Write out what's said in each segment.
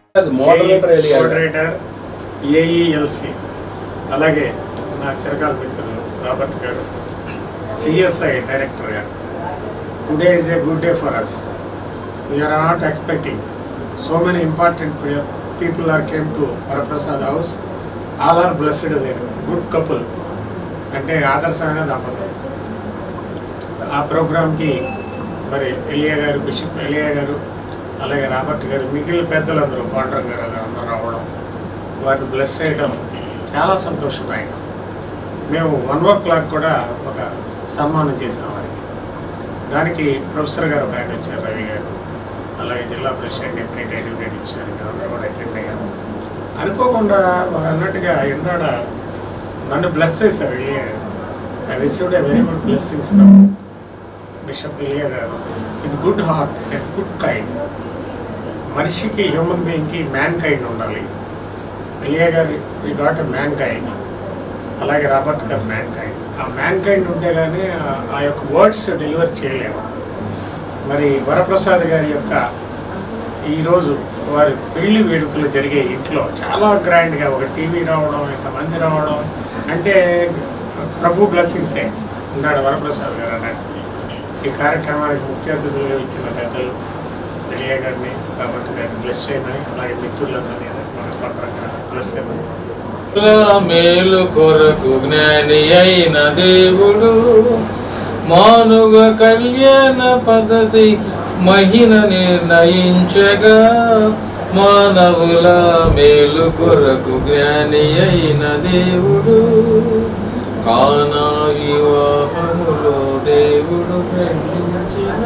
అది మోడరేటర్ ఎలియా గారు. Moderator AELC అలాగే నా చిరకాల మిత్రులు Robert garu CSI director garu today is a good day for us we are not expecting so many important people are came to Varaprasad house all are blessed good couple అంటే ఆదర్శమైన దంపతులు ఆ ప్రోగ్రామ్కి మరి ఎలియా గారు బిషప్ ఎలియా గారు అలాగే రాబర్ట్ గారు మిగిలిన పెద్దలందరూ పాండ్రం గారు అలా అందరూ రావడం వారిని బ్లెస్ చేయడం చాలా సంతోషదాయకం మేము వన్ ఓ క్లాక్ కూడా ఒక సన్మానం చేసాం వారికి దానికి ప్రొఫెసర్ గారు ఒక ఆయన వచ్చారు రవి గారు అలాగే జిల్లా ప్రెసిడెంట్ డిప్యూటీ అడ్వకేట్ ఇచ్చారు అందరూ కూడా అటెండ్ అయ్యాము అనుకోకుండా వారు అన్నట్టుగా ఇందాడ నన్ను బ్లెస్ చేశారు Eliya garu I received a very good blessings from bishop Eliya garu with good heart and good kind మనిషికి హ్యూమన్ బీయింగ్కి మ్యాన్ కైండ్ ఉండాలి ఎలియా గారు ఈ గాట్ ఎ మ్యాన్ కైండ్ అలాగే రాబర్ట్ గారు మ్యాన్ కైండ్ ఆ మ్యాన్ కైండ్ ఉంటే కానీ ఆ- ఆ యొక్క వర్డ్స్ డెలివర్ చేయలేము మరి వరప్రసాద్ గారి యొక్క ఈరోజు వారి పెళ్లి వేడుకలు జరిగే ఇంట్లో చాలా గ్రాండ్గా ఒక టీవీ రావడం ఇంతమంది రావడం అంటే ప్రభు బ్లెస్సింగ్సే ఉన్నాడు వరప్రసాద్ గారు అన్నట్టు ఈ కార్యక్రమానికి ముఖ్య అతిథులుగా ఇచ్చిన పెద్దలు ఎలియా గారిని కాబట్టి గారిని బ్లెస్ చేయమని అలాగే మిత్రులందరినీ మన పక్కన బ్లెస్ చేయమని మేలు కొరకు జ్ఞాని అయిన దేవుడు మానుగ కళ్యాణ పద్ధతి మహిన నిర్ణయించగా మానవుల మేలు కొరకు జ్ఞాని అయిన దేవుడు కానా వివాహములో దేవుడు ప్రేమించిన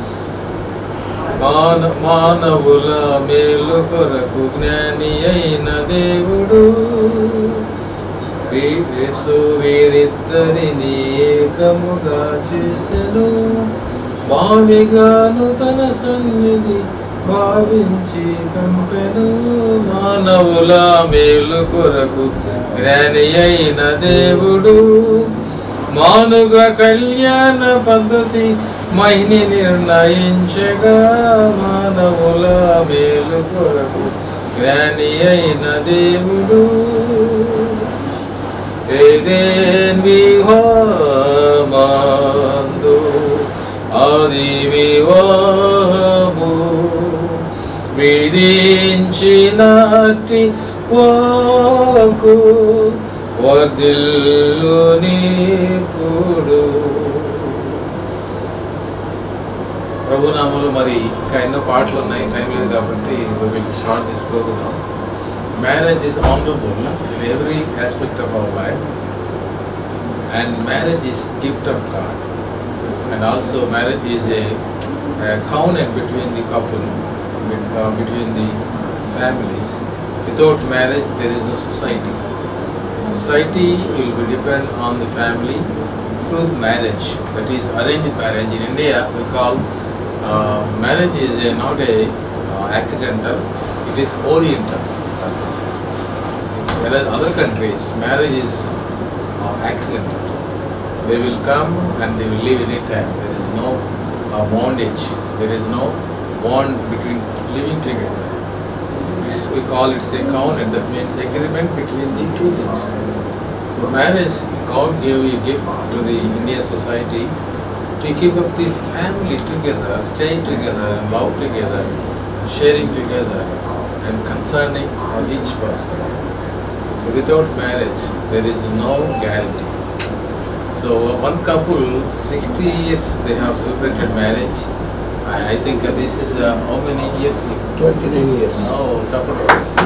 మాన మానవుల మేలు కొరకు జ్ఞాని అయిన దేవుడు వీ- యేసు వీరిద్దరిని ఏకముగా చేసెను భావిగాను తన సన్నిధి భావించి పంపెను మానవుల మేలు కొరకు జ్ఞాని అయిన దేవుడు మానుగ కళ్యాణ పద్ధతి మహిని నిర్ణయించగా మానవుల మేలు కొరకు జ్ఞాని అయిన దేవుడు ఏదేన్ వివాహమందు ఆది వివాహము విధించినట్టి వాకు వర్ధిల్లు నీపుడు ప్రభునామలు మరి ఇంకా ఎన్నో పాటలు ఉన్నాయి టైం లేదు కాబట్టి will short this programme marriage is honourable in every aspect of our life and marriage is gift of God and also marriage is a covenant between the couple between the families without marriage there is no society society will be depend on the family through marriage that is arranged marriage in india we call uh, marriage is a, not a uh, accidental it is oriental that is. whereas other countries marriage is uh, accidental they will come and they will leave any time there is no uh, bondage there is no bond between living together It's- we call it a covenant that means agreement between the two things so marriage god gave a gift to the indian society to keep up the family together staying together and love together sharing together and concerning of each person so without marriage there is no guarantee so one couple 60 years they have celebrated marriage I, I think uh, this is uh, how many years 29 years. Oh, chapter.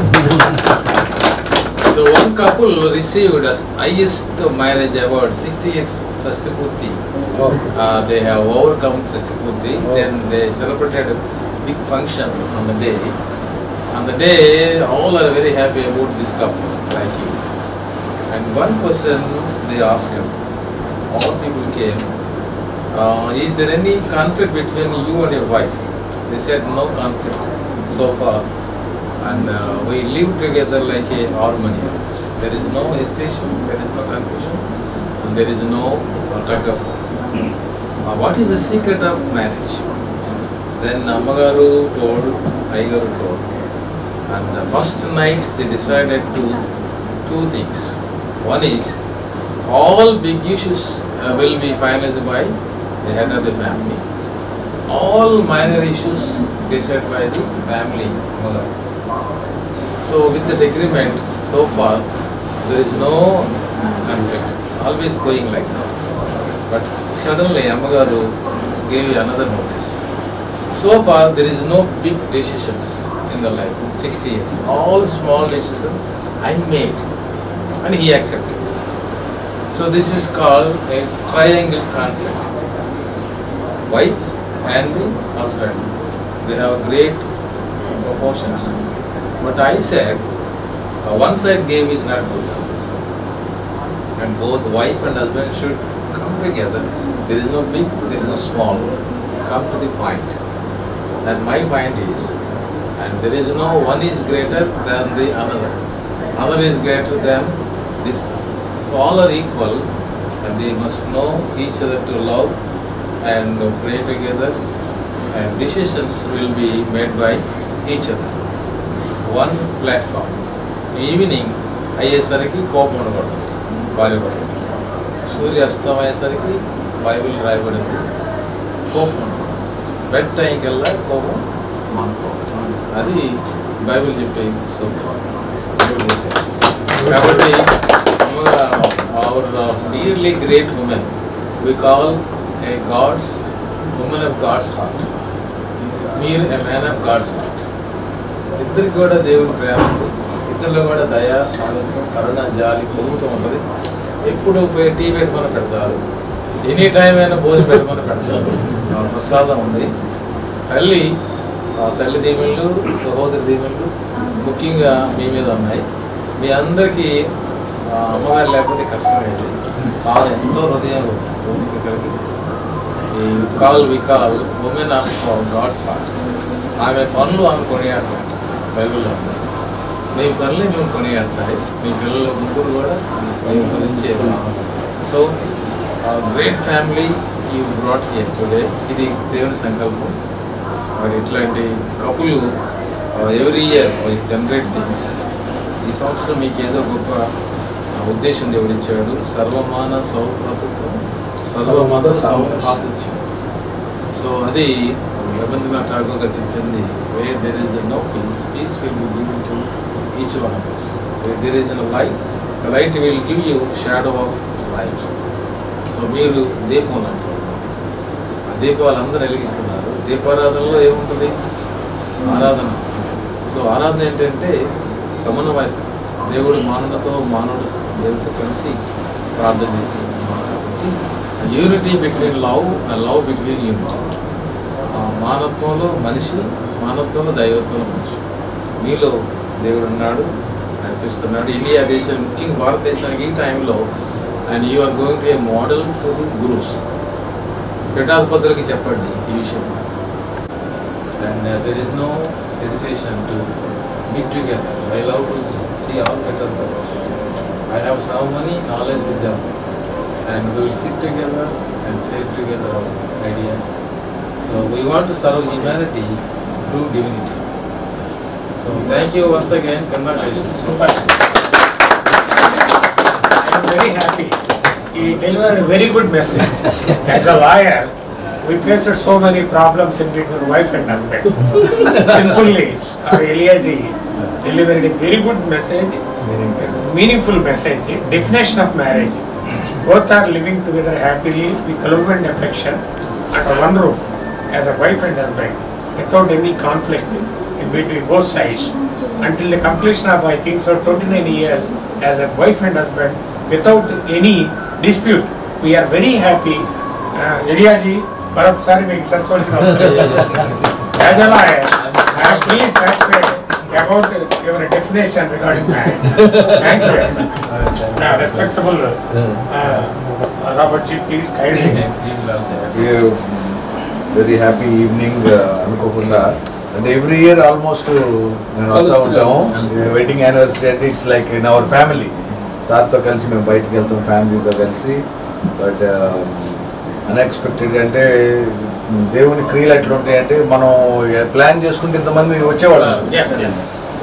so one couple received as highest marriage award, 60 years Sastipurti. Oh. Uh, they have overcome Sastipurti. Oh. Then they celebrated a big function on the day. On the day, all are very happy about this couple, like you. And one question they asked him, all people came, uh, is there any conflict between you and your wife? They said no conflict so far. And uh, we live together like a harmony. always. There is no hesitation, there is no confusion, and there is no uh, tug of war. Uh, what is the secret of marriage? Then Amagaru told, Aigaru told. And the first night they decided to two things. One is all big issues uh, will be finalized by the head of the family. All minor issues decided by the family mother. So with that agreement, so far there is no conflict. Always going like that. But suddenly Amagaru gave another notice. So far there is no big decisions in the life. 60 years. All small decisions I made and he accepted. So this is called a triangle conflict. Wife and the husband. They have great proportions. But I said, uh, one side gave is not good. always. And both wife and husband should come together. There is no big, there is no small. Come to the point. And my point is, and there is no one is greater than the another. Other is greater than this. So all are equal and they must know each other to love and pray together and decisions will be made by each other. One platform evening అయ్యేసరికి కోపం ఉండకూడదు భార్య పడుతుంది సూర్యాస్తం అయ్యేసరికి Bible రాయబడింది కోపం ఉండకూడదు bed time కల్లా కోపం మానుకోవాలి అది బైబిల్ చెప్పే సూత్రం దేవుడు చెప్పేది. కాబట్టి our really great women we call a God's women of God's heart మీరు a man of God's heart ఇద్దరికి కూడా దేవుడి ప్రేమ ఉంది ఇద్దరిలో కూడా దయ ఆనందం కరుణ జాలి పొరుగుతూ ఉంటుంది ఎప్పుడు పోయి టీ పెట్టుకొని పెడతారు ఎనీ టైం అయినా భోజనం పెట్టుకొని పెడతారు ఆ ప్రసాదం ఉంది తల్లి ఆ తల్లి దీవెనలు సహోదరి దీవెనలు ముఖ్యంగా మీ మీద ఉన్నాయి మీ అందరికీ ఆ అమ్మగారు లేకపోతే కష్టమేది తాను ఎంతో హృదయం ఓపిక కలిగి ఈ call we call women of God's heart ఆమె పనులు ఆమె కొనియాడతాయి బైబిల్లో ఉన్నాయి మీ పనులే మేము కొనియాడతాయి మీ పిల్లల ముగ్గురు కూడా మీ గురించి so great family you brought here today ఇది దేవుని సంకల్పం మరి ఇట్లాంటి కపులు ఎవ్రీ ఇయర్ జనరేట్ థింగ్స్ ఈ సంవత్సరం మీకు ఏదో గొప్ప ఆ, ఉద్దేశం దేవుడిచ్చాడు సర్వమాన సౌభ్రతత్వం సర్వమత సౌభాతృత్యం సో అది రవీంద్రనాథ్ ఠాగూర్ గారు చెప్పింది where there is no peace peace will be given to each one of us where there is an light the light will give you shadow of light so మీరు దీపం లాంటి వాళ్ళు. ఆ దీపాలు అందరూ వెలిగిస్తున్నారు దీపారాధనలో ఏముంటుంది ఆరాధన సో ఆరాధన ఏంటంటే సమన్వయం దేవుడు మానవులతో మానవుడు దేవుడితో కలిసి ప్రార్థన చేసే కాబట్టి unity between love love between unity మానత్వంలో మనిషి మానత్వంలో దైవత్వంలో మనిషి మీలో దేవుడు ఉన్నాడు నడిపిస్తున్నాడు ఇండియా దేశం ముఖ్యంగా భారతదేశానికి ఈ టైంలో and you are going to a model to the gurus పీఠాధిపతులకి చెప్పండి ఈ విషయం and there is no hesitation to meet together I love to see all పీఠాధిపతులు I have so many knowledge with them and we will sit together and share together our ideas. So we want to serve humanity through divinity. So thank you once again. Congratulations. Super. I am very happy. He delivered a very good message. As a lawyer, we faced so many problems in between wife and husband. Simply, our Eliaji delivered a very good message, meaningful message, definition of marriage. Both are living together happily with love and affection under one roof as a wife and husband without any conflict in between both sides until the completion of I think so 29 years as a wife and husband without any dispute. We are very happy. Uh, Eliaji, మరొకసారి మీకు సరస్వతి నమస్కారం. As a lawyer, I am please satisfied about your definition regarding marriage. Thank you. Uh, respectable uh, Robert G, please kindly. Very happy evening అనుకోకుండా అంటే every year almost నేను వస్తూ ఉంటాము wedding anniversary అంటే it's like in our family సార్తో కలిసి మేము బయటికి వెళ్తాం ఫ్యామిలీతో కలిసి బట్ అన్ఎక్స్పెక్టెడ్గా అంటే దేవుని క్రియలు ఎట్లా ఉంటాయి అంటే మనం ప్లాన్ చేసుకుంటే ఇంతమంది వచ్చేవాళ్ళం Yes, yes.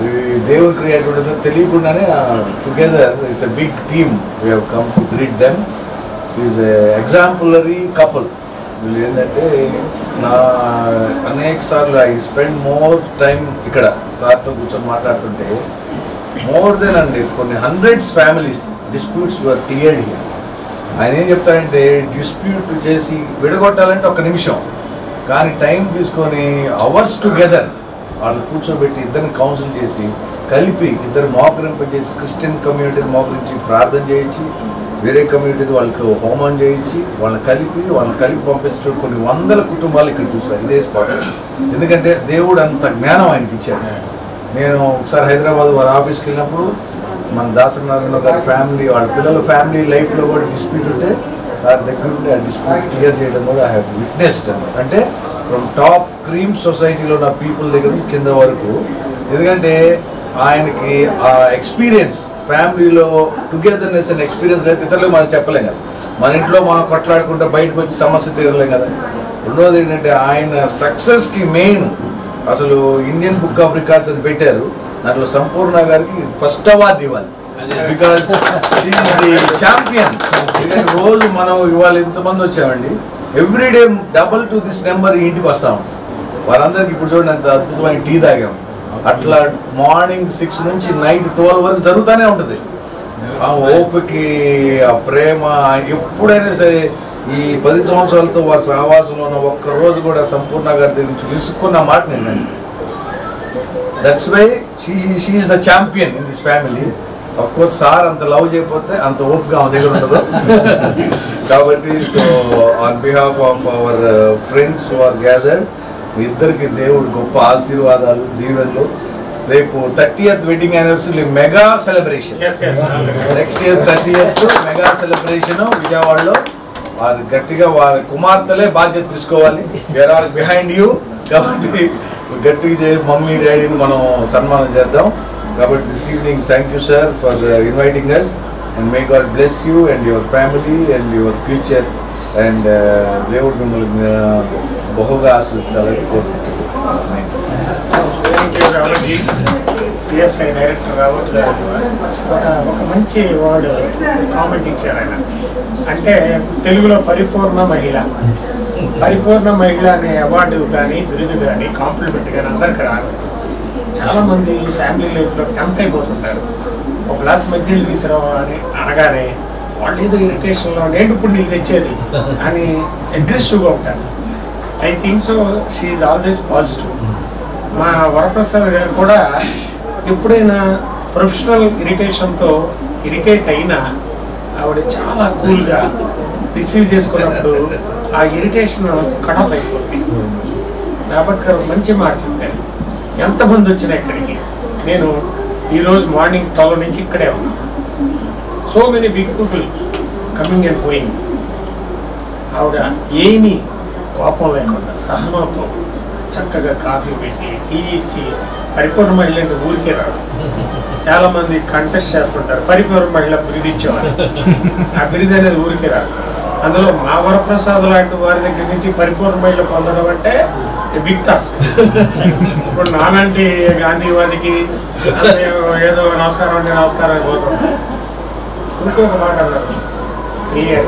ఈ దేవుడు క్రియేట్ ఉండదు తెలియకుండానే together it's a big team we have come to greet them is exemplary couple వీళ్ళు ఏంటంటే నా అనేక సార్లు ఐ స్పెండ్ మోర్ టైం ఇక్కడ సార్తో కూర్చొని మాట్లాడుతుంటే మోర్ దెన్ అండి కొన్ని hundreds families disputes were cleared here ఆయన ఏం చెప్తారంటే డిస్ప్యూట్ చేసి విడగొట్టాలంటే ఒక నిమిషం కానీ టైం తీసుకొని అవర్స్ టుగెదర్ వాళ్ళు కూర్చోబెట్టి ఇద్దరిని కౌన్సిల్ చేసి కలిపి ఇద్దరు మోకరింపజేసి క్రిస్టియన్ కమ్యూనిటీని మోకరించి ప్రార్థన చేయించి వేరే కమ్యూనిటీ వాళ్ళకి హోమం చేయించి వాళ్ళని కలిపి వాళ్ళని కలిపి పంపించడం కొన్ని వందల కుటుంబాలు ఇక్కడ చూస్తారు ఇదే స్పాట్ ఎందుకంటే దేవుడు అంత జ్ఞానం ఆయనకి ఇచ్చాడు నేను ఒకసారి హైదరాబాద్ వారి ఆఫీస్కి వెళ్ళినప్పుడు మన దాసనారాయణ గారి ఫ్యామిలీ వాళ్ళ పిల్లల ఫ్యామిలీ లైఫ్లో కూడా డిస్ప్యూట్ ఉంటే సార్ దగ్గర ఉండి ఆ డిస్ప్యూట్ క్లియర్ చేయడం కూడా ఐ హ్యావ్ విట్నెస్డ్ అనమాట అంటే ఫ్రమ్ టాప్ క్రీమ్ సొసైటీలో ఉన్న పీపుల్ దగ్గర నుంచి కింద వరకు ఎందుకంటే ఆయనకి ఆ ఎక్స్పీరియన్స్ ఫ్యామిలీలో టుగెదర్నెస్ అనే ఎక్స్పీరియన్స్ అయితే ఇతరులకు మనం చెప్పలేం కదా మన ఇంట్లో మనం కొట్లాడుకుంటే బయటకు వచ్చి సమస్య తీరలేం కదా రెండోది ఏంటంటే ఆయన సక్సెస్కి మెయిన్ అసలు ఇండియన్ బుక్ ఆఫ్ రికార్డ్స్ అని పెట్టారు దాంట్లో సంపూర్ణ గారికి ఫస్ట్ అవార్డు ఇవ్వాలి బికాస్ ది ఛాంపియన్ రోజు మనం ఇవాళ ఎంతమంది వచ్చామండి everyday double to this number ఇంటికి వస్తా ఉంటాం వారందరికి ఇప్పుడు చూడండి అంత అద్భుతమైన టీ తాగాం అట్లా మార్నింగ్ సిక్స్ నుంచి నైట్ ట్వెల్వ్ వరకు జరుగుతూనే ఉంటుంది ఆ ఓపికి ఆ ప్రేమ ఎప్పుడైనా సరే ఈ పది సంవత్సరాలతో వారి సహవాసంలో ఉన్న ఒక్క రోజు కూడా సంపూర్ణ గారి దగ్గర నుంచి విసుక్కున్న మాట నేను that's why she she is the champion in this family of course sir అంత లవ్ చేయకపోతే అంత ఓపిక ఆమె దగ్గర ఉండదు కాబట్టి so on behalf of our friends who are gathered మీ ఇద్దరికి దేవుడు గొప్ప ఆశీర్వాదాలు దీవెనలు రేపు thirtieth wedding anniversary mega celebration yes yes next year thirty years mega celebration విజయవాడలో వారు గట్టిగా వారి కుమార్తెలే బాధ్యత తీసుకోవాలి వేర్ ఆర్ బిహైండ్ యూ కాబట్టి గట్టిగా చే మమ్మీ డాడీని మనం సన్మానం చేద్దాం కాబట్టి this evening thank you sir for inviting us and may God bless you and your family and your future and దేవుడు మిమ్మల్ని uh, బహుగా ఆశీర్వదించాలని కోరుకుంటున్నాను thank you Rawatji CSI director Rawat గారు ఒక ఒక మంచి వర్డ్ కామెంట్ ఇచ్చారు ఆయన అంటే తెలుగులో పరిపూర్ణ మహిళ పరిపూర్ణ మహిళ అనే అవార్డు కానీ బిరుదు కానీ కాంప్లిమెంట్ కానీ అందరికి రాదు చాలామంది ఫ్యామిలీ లైఫ్లో టెంప్ట్ అయిపోతుంటారు ఒక గ్లాస్ మంచినీళ్ళు తీసుకురావా అని అనగానే వాళ్ళు ఏదో ఇరిటేషన్లో నేను ఇప్పుడు నీళ్ళు తెచ్చేది అని అగ్రెసివ్గా ఉంటారు I think so she always positive మా వరప్రసాద్ గారు కూడా ఎప్పుడైనా ప్రొఫెషనల్ ఇరిటేషన్తో ఇరిటేట్ అయినా ఆవిడ చాలా కూల్గా రిసీవ్ చేసుకున్నప్పుడు ఆ ఇరిటేషన్ కట్ ఆఫ్ అయిపోతుంది రాబర్ట్ గారు మంచి మాట చెప్పారు ఎంతమంది వచ్చినా ఇక్కడికి నేను ఈరోజు మార్నింగ్ ట్వెల్వ్ నుంచి ఇక్కడే ఉన్నా so many big people coming and going ఆవిడ ఏమీ కోపం లేకుండా సహనంతో చక్కగా కాఫీ పెట్టి టీ ఇచ్చి పరిపూర్ణ మహిళ అంటే ఊరికే రాదు చాలా మంది కంటెస్ట్ చేస్తుంటారు పరిపూర్ణ మహిళ బిరుదు ఇచ్చేవారు ఆ బిరుదు అనేది ఊరికే రాదు అందులో మా వరప్రసాద్ లాంటి వారి దగ్గర నుంచి పరిపూర్ణ మహిళ పొందడం అంటే బిగ్ టాస్క్ ఇప్పుడు నాలాంటి గాంధీవాదికి ఏదో నమస్కారం అంటే నమస్కారం అయిపోతుంటారు ఇంకొక మాట అన్నారు క్లియర్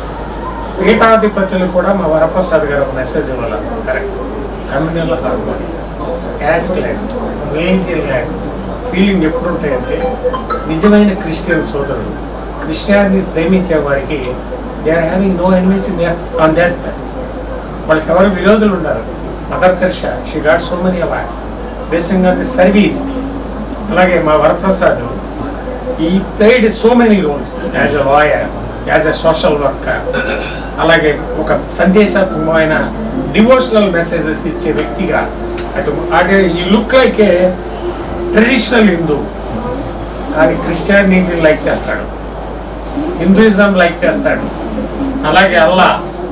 పీఠాధిపతులు కూడా మా వరప్రసాద్ గారు ఒక మెసేజ్ ఇవ్వాలి correct communal harmony casteless religionless feeling ఎప్పుడు ఉంటాయంటే నిజమైన క్రిస్టియన్ సోదరులు క్రిస్టియాన్ని ప్రేమించే వారికి they are having no enemies in their own their వాళ్ళకి ఎవరు విరోధులు ఉన్నారు mother Teresa she got so many awards basing on the service అలాగే మా Varaprasad he played so many roles as a lawyer as a social worker అలాగే ఒక సందేశాత్మకమైన devotional messages ఇచ్చే వ్యక్తిగా అటు అంటే ఈ look like a traditional Hindu కానీ క్రిస్టియానిటీని లైక్ చేస్తాడు హిందూయిజం లైక్ చేస్తాడు అలాగే అల్లా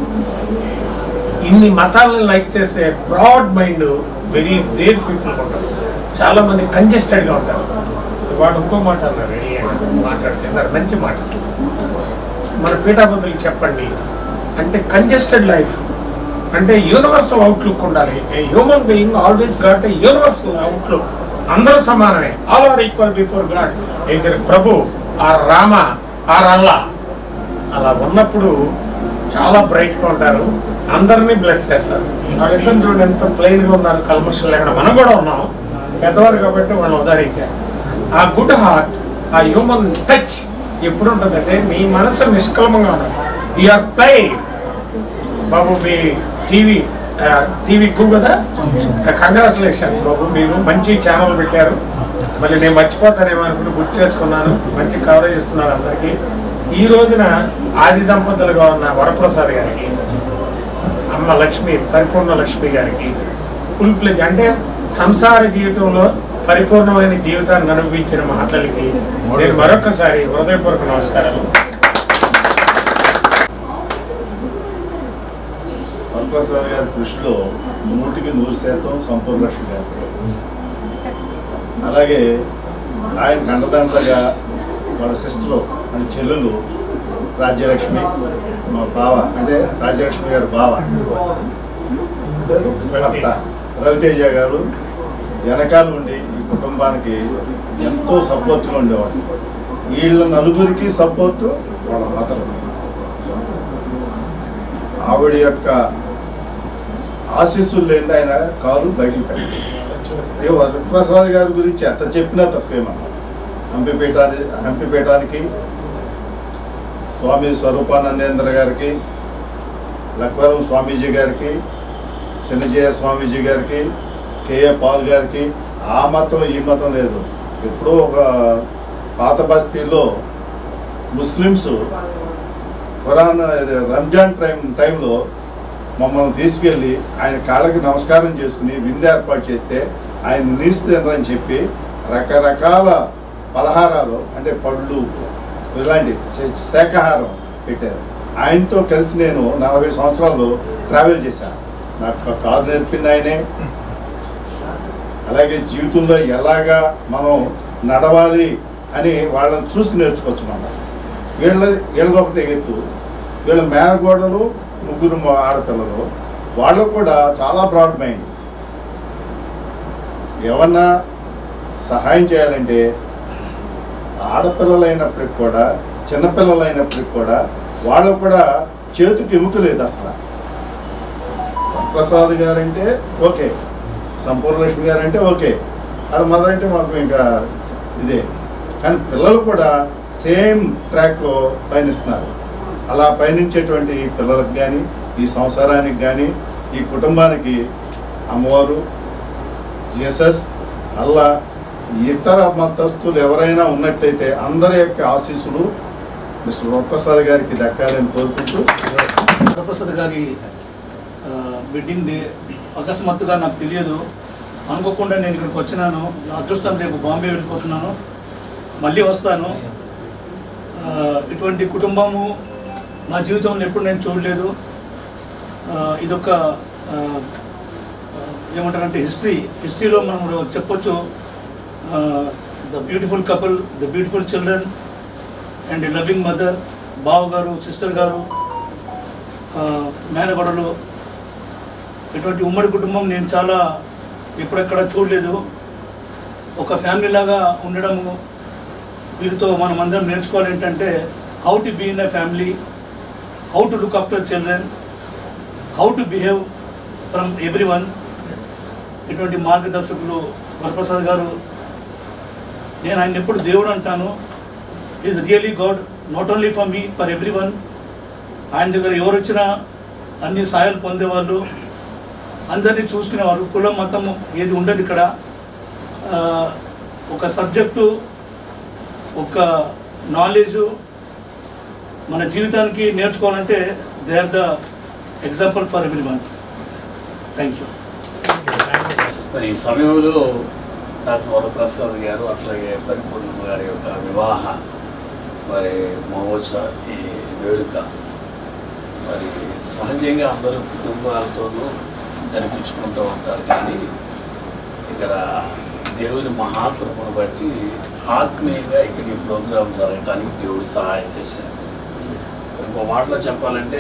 ఇన్ని మతాలను లైక్ చేసే broad mind very rare people ఉంటారు చాలా మంది కంజెస్టెడ్గా ఉంటారు వాడు ఇంకో మాట అన్నారు "ఏ, మాట్లాడితే అన్నారు మంచి మాట మన పీఠాపతులు చెప్పండి అంటే కంజెస్టెడ్ లైఫ్ అంటే యూనివర్సల్ అవుట్లుక్ ఉండాలి a human being always got a universal outlook అందరూ సమానమే all are equal before God ఇద్దరు ప్రభు ఆ రామ ఆ రల్లా అలా ఉన్నప్పుడు చాలా బ్రైట్గా ఉంటారు అందరినీ బ్లెస్ చేస్తారు వాళ్ళిద్దరు చూడండి ఎంత ప్లెయిన్గా ఉన్నారు కల్మర్షియల్ లేకుండా మనం కూడా ఉన్నాం పెద్దవారు కాబట్టి వాళ్ళని ఉదాహరించారు ఆ గుడ్ హార్ట్ ఆ హ్యూమన్ టచ్ ఎప్పుడు ఉంటుందంటే మీ మనసు నిష్కలమంగా ఉండాలి యూఆర్ ప్లే బాబు మీ టీవీ టీవీ టూ కదా కంగ్రాచులేషన్స్ బాబు మీరు మంచి ఛానల్ పెట్టారు మళ్ళీ నేను మర్చిపోతానేమో అనుకుంటూ గుర్తు చేసుకున్నాను మంచి కవరేజ్ ఇస్తున్నారు అందరికీ ఈ రోజున ఆది దంపతులుగా ఉన్న వరప్రసాద్ గారికి అమ్మ లక్ష్మి పరిపూర్ణ లక్ష్మి గారికి ఫుల్ ప్లేజ్ అంటే సంసార జీవితంలో పరిపూర్ణమైన జీవితాన్ని అనుభవించిన మహతలకి నేను మరొకసారి హృదయపూర్వక నమస్కారాలు వరప్రసాద్ గారి కృషిలో నూటికి నూరు శాతం సంపూర్ణ లక్ష్మి గారు అలాగే ఆయన కండదండగా వాళ్ళ సిస్టరు అని చెల్లెలు రాజ్యలక్ష్మి మా బావ అంటే రాజ్యలక్ష్మి గారి బావ భర్త రవితేజ గారు వెనకాల ఉండి ఈ కుటుంబానికి ఎంతో సపోర్ట్గా ఉండేవాడు వీళ్ళ నలుగురికి సపోర్టు వాళ్ళ మదర్ ఆవిడ యొక్క ఆశీస్సులు లేని ఆయన కాలు బయటికి పెట్టారు ఏ వరప్రసాద్ గారి గురించి ఎంత చెప్పినా తక్కువేమన్నా హంపిపేటాని హంపిపేటానికి స్వామి స్వరూపానందేంద్ర గారికి లక్వరం స్వామీజీ గారికి చిన్నజయ స్వామీజీ గారికి కేఏ పాల్ గారికి ఆ మతం ఈ మతం లేదు ఎప్పుడో ఒక పాత బస్తీలో ముస్లిమ్స్ ఖురాన్ ఇది రంజాన్ టైం టైంలో మమ్మల్ని తీసుకెళ్ళి ఆయన కాళ్ళకి నమస్కారం చేసుకుని విందు ఏర్పాటు చేస్తే ఆయన నీసు తినరని చెప్పి రకరకాల పలహారాలు అంటే పళ్ళు ఇలాంటి శా- శాకాహారం పెట్టారు ఆయనతో కలిసి నేను నలభై సంవత్సరాలు ట్రావెల్ చేశాను నాకు కారు నేర్పింది ఆయనే అలాగే జీవితంలో ఎలాగా మనం నడవాలి అని వాళ్ళని చూసి నేర్చుకోవచ్చు మనం వీళ్ళ వీళ్ళది ఒకటి ఎత్తు వీళ్ళ మేనగోడలు ముగ్గురు మా ఆడపిల్లలు వాళ్ళకు కూడా చాలా బ్రాడ్ మైండ్ ఏమన్నా సహాయం చేయాలంటే ఆడపిల్లలైనప్పటికి కూడా చిన్నపిల్లలైనప్పటికి కూడా వాళ్ళకు కూడా చేతికి ఎముక లేదు అసలు ప్రసాద్ గారంటే ఓకే సంపూర్ణలక్ష్మి గారంటే ఓకే వాళ్ళ మదర్ అంటే మాకు ఇంకా ఇదే కానీ పిల్లలు కూడా సేమ్ ట్రాక్లో పయనిస్తున్నారు అలా పయనించేటువంటి పిల్లలకు కానీ ఈ సంసారానికి కానీ ఈ కుటుంబానికి అమ్మవారు జీసస్ అల్లా ఇతర మతస్థులు ఎవరైనా ఉన్నట్టయితే అందరి యొక్క ఆశీస్సులు మిస్టర్ వరప్రసాద్ గారికి దక్కాలని కోరుకుంటూ వరప్రసాద్ గారి ఆ, వెడ్డింగ్ డే అకస్మాత్తుగా నాకు తెలియదు అనుకోకుండా నేను ఇక్కడికి వచ్చినాను నా అదృష్టం రేపు బాంబే వెళ్ళిపోతున్నాను మళ్ళీ వస్తాను ఆ, ఇటువంటి కుటుంబము నా జీవితంలో ఎప్పుడు నేను చూడలేదు ఆ, ఇదొక ఆ, ఆ, ఏమంటారంటే హిస్టరీ హిస్టరీలో మనం చెప్పొచ్చు the beautiful couple the beautiful children and loving mother బావ గారు సిస్టర్ గారు ఆ, మేనగొడలు ఇటువంటి ఉమ్మడి కుటుంబం నేను చాలా ఎప్పుడెక్కడ చూడలేదు ఒక ఫ్యామిలీ లాగా ఉండడము వీరితో మనం అందరం నేర్చుకోవాలి ఏంటంటే how to be in a family how to look after children how to behave from everyone ఇటువంటి మార్గదర్శకులు వరప్రసాద్ గారు నేను ఆయన ఎప్పుడు దేవుడు అంటాను is really God not only for me for everyone ఆయన దగ్గర ఎవరు వచ్చినా అన్ని సాయాలు పొందేవాళ్ళు అందరినీ చూసుకునేవారు కులం మతం ఏది ఉండదు ఇక్కడ ఆ, ఒక సబ్జెక్టు ఒక నాలెడ్జ్ మన జీవితానికి నేర్చుకోవాలంటే they are the example for everyone thank you మరి ఈ సమయంలో డాక్టర్ వరప్రసాద్ గారు అట్లాగే పరిపూర్ణమ్మ గారి యొక్క వివాహ మరి మహోత్సవ ఈ వేడుక మరి సహజంగా అందరూ కుటుంబాలతోనూ జరిపించుకుంటూ ఉంటారు కానీ ఇక్కడ దేవుని మహాకృపను బట్టి ఆత్మీయంగా ఇక్కడ ఈ ప్రోగ్రాం జరగడానికి దేవుడు సహాయం చేశారు మరి ఇంకో మాటలో చెప్పాలంటే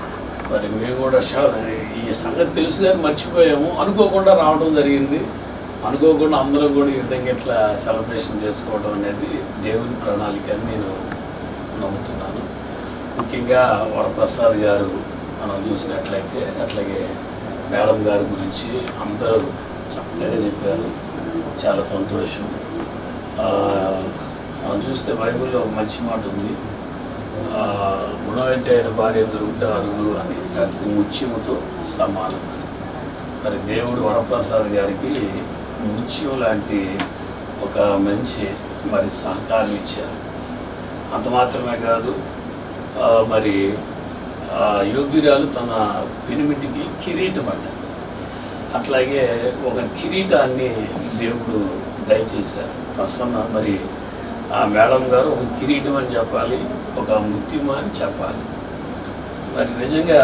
మరి మేము కూడా షా- ఈ సంగతి తెలుసు కానీ మర్చిపోయాము అనుకోకుండా రావడం జరిగింది అనుకోకుండా అందరూ కూడా ఈ విధంగా ఇట్లా సెలబ్రేషన్ చేసుకోవడం అనేది దేవుని ప్రణాళిక అని నేను నమ్ముతున్నాను ముఖ్యంగా వరప్రసాద్ గారు మనం చూసినట్లయితే అట్లాగే మేడం గారి గురించి అందరూ చక్కగా చెప్పారు చాలా సంతోషం ఆ, మనం చూస్తే బైబిల్లో ఒక మంచి మాట ఉంది ఆ, గుణమైతే ఆయన భార్య దొరికితే అరుదు అని అది ముత్యముతో సమానం అని మరి దేవుడు వరప్రసాద్ గారికి ముత్యం లాంటి ఒక మంచి మరి సహకారం ఇచ్చారు అంత మాత్రమే కాదు ఆ, మరి ఆ యోగ్యురాలు తన పెనిమిటికి కిరీటం అంట అట్లాగే ఒక కిరీటాన్ని దేవుడు దయచేశారు ప్రసన్న మరి ఆ మేడం గారు ఒక కిరీటం అని చెప్పాలి ఒక ముత్యమ అని చెప్పాలి మరి నిజంగా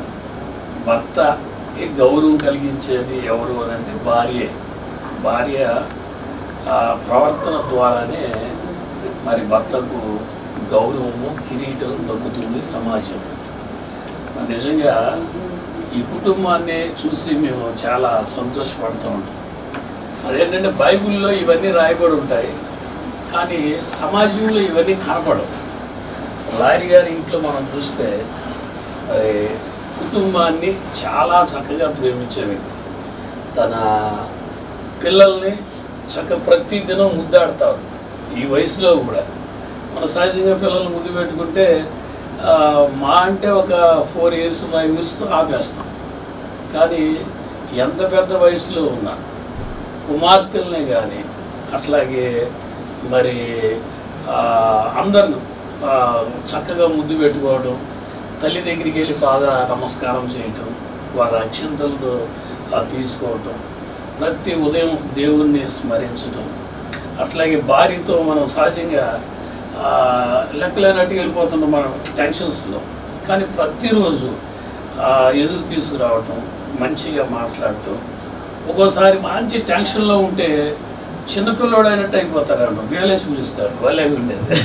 భర్తకి గౌరవం కలిగించేది ఎవరు అని అంటే భార్యే భార్య ఆ ప్రవర్తన ద్వారానే మరి భర్తకు గౌరవము కిరీటం దొక్కుతుంది సమాజం మరి నిజంగా ఈ కుటుంబాన్ని చూసి మేము చాలా సంతోషపడుతూ ఉంటాం అదేంటంటే బైబిల్లో ఇవన్నీ రాయబడి ఉంటాయి కానీ సమాజంలో ఇవన్నీ కనపడవు లారీ గారి ఇంట్లో మనం చూస్తే మరి కుటుంబాన్ని చాలా చక్కగా ప్రేమించే వ్యక్తి తన పిల్లల్ని చక్క ప్రతి దినం ముద్దాడతారు ఈ వయసులో కూడా మన సహజంగా పిల్లల్ని ముద్దు పెట్టుకుంటే ఆ, మా అంటే ఒక ఫోర్ ఇయర్స్ ఫైవ్ ఇయర్స్తో ఆపేస్తాం కానీ ఎంత పెద్ద వయసులో ఉన్నా కుమార్తెల్ని కానీ అట్లాగే మరి ఆ, అందరిని ఆ, చక్కగా ముద్దు పెట్టుకోవడం తల్లి దగ్గరికి వెళ్ళి పాద నమస్కారం చేయటం వారి అక్షంతలతో ఆ, తీసుకోవటం ప్రతి ఉదయం దేవుణ్ణి స్మరించటం అట్లాగే భార్యతో మనం సహజంగా ఆ, లెక్కలేనట్టుగా వెళ్ళిపోతున్నాం మనం టెన్షన్స్లో కానీ ప్రతిరోజు ఆ, ఎదురు తీసుకురావటం మంచిగా మాట్లాడటం ఒక్కోసారి మంచి టెన్షన్లో ఉంటే చిన్నపిల్లోడు అయినట్టు అయిపోతారు వేలేసి పిలుస్తాడు వాళ్ళే ఉండేది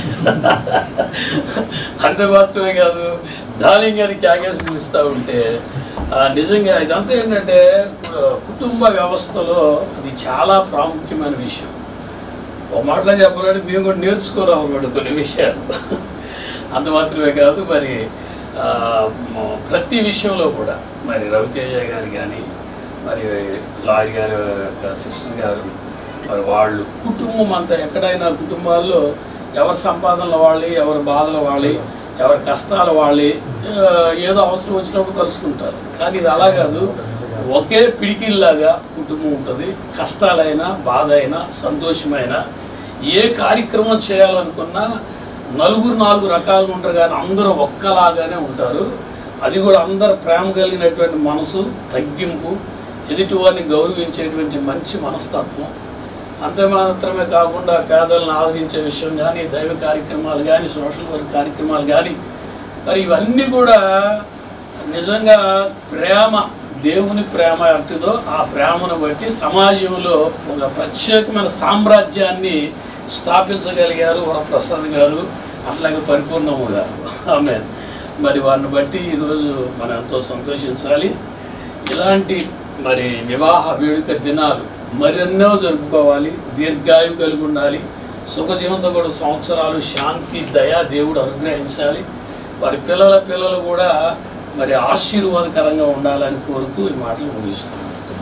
అంతే మాత్రమే కాదు డార్లింగ్ అని క్యాగేసి పిలుస్తూ ఉంటే ఆ, నిజంగా ఇదంతా ఏంటంటే కు- కుటుంబ వ్యవస్థలో ఇది చాలా ప్రాముఖ్యమైన విషయం ఒక మాటలో చెప్పాలంటే మేము కూడా నేర్చుకున్నాం అన్నమాట కొన్ని విషయాలు అంత మాత్రమే కాదు మరి ఆ, మ- ప్రతి విషయంలో కూడా మరి రవితేజ గారు కానీ మరి లారీ గారి యొక్క సిస్టర్ గారు మరి వాళ్ళు కుటుంబం అంతా ఎక్కడైనా కుటుంబాల్లో ఎవరి సంపాదనలు వాళ్ళి ఎవరి బాధలు వాళ్ళి ఎవరి కష్టాలు వాళ్ళి ఆ, ఏదో అవసరం వచ్చినప్పుడు కలుసుకుంటారు కానీ ఇది అలా కాదు ఒకే పిడికిల్లాగా కుటుంబం ఉంటుంది కష్టాలైనా బాధ అయినా సంతోషమైనా ఏ కార్యక్రమం చేయాలనుకున్నా నలుగురు నాలుగు రకాలుగా ఉంటారు కానీ అందరూ ఒక్కలాగానే ఉంటారు అది కూడా అందరు ప్రేమ కలిగినటువంటి మనసు తగ్గింపు ఎదుటివారిని గౌరవించేటువంటి మంచి మనస్తత్వం అంతే మాత్రమే కాకుండా పేదలను ఆదరించే విషయం కానీ దైవ కార్యక్రమాలు కానీ సోషల్ వర్క్ కార్యక్రమాలు కానీ మరి ఇవన్నీ కూడా నిజంగా ప్రేమ దేవుని ప్రేమ ఎట్టిదో ఆ ప్రేమను బట్టి సమాజంలో ఒక ప్రత్యేకమైన సామ్రాజ్యాన్ని స్థాపించగలిగారు వరప్రసాద్ గారు అట్లాగే పరిపూర్ణము గారు ఆమె మరి వారిని బట్టి ఈరోజు మనం ఎంతో సంతోషించాలి ఇలాంటి మరి వివాహ వేడుక దినాలు మరెన్నో జరుపుకోవాలి దీర్ఘాయు కలిగి ఉండాలి సుఖజీవంతో కూడా సంవత్సరాలు శాంతి దయ దేవుడు అనుగ్రహించాలి వారి పిల్లల పిల్లలు కూడా మరి ఆశీర్వాదకరంగా ఉండాలని కోరుతూ ఈ మాటలు ముగిస్తున్నాను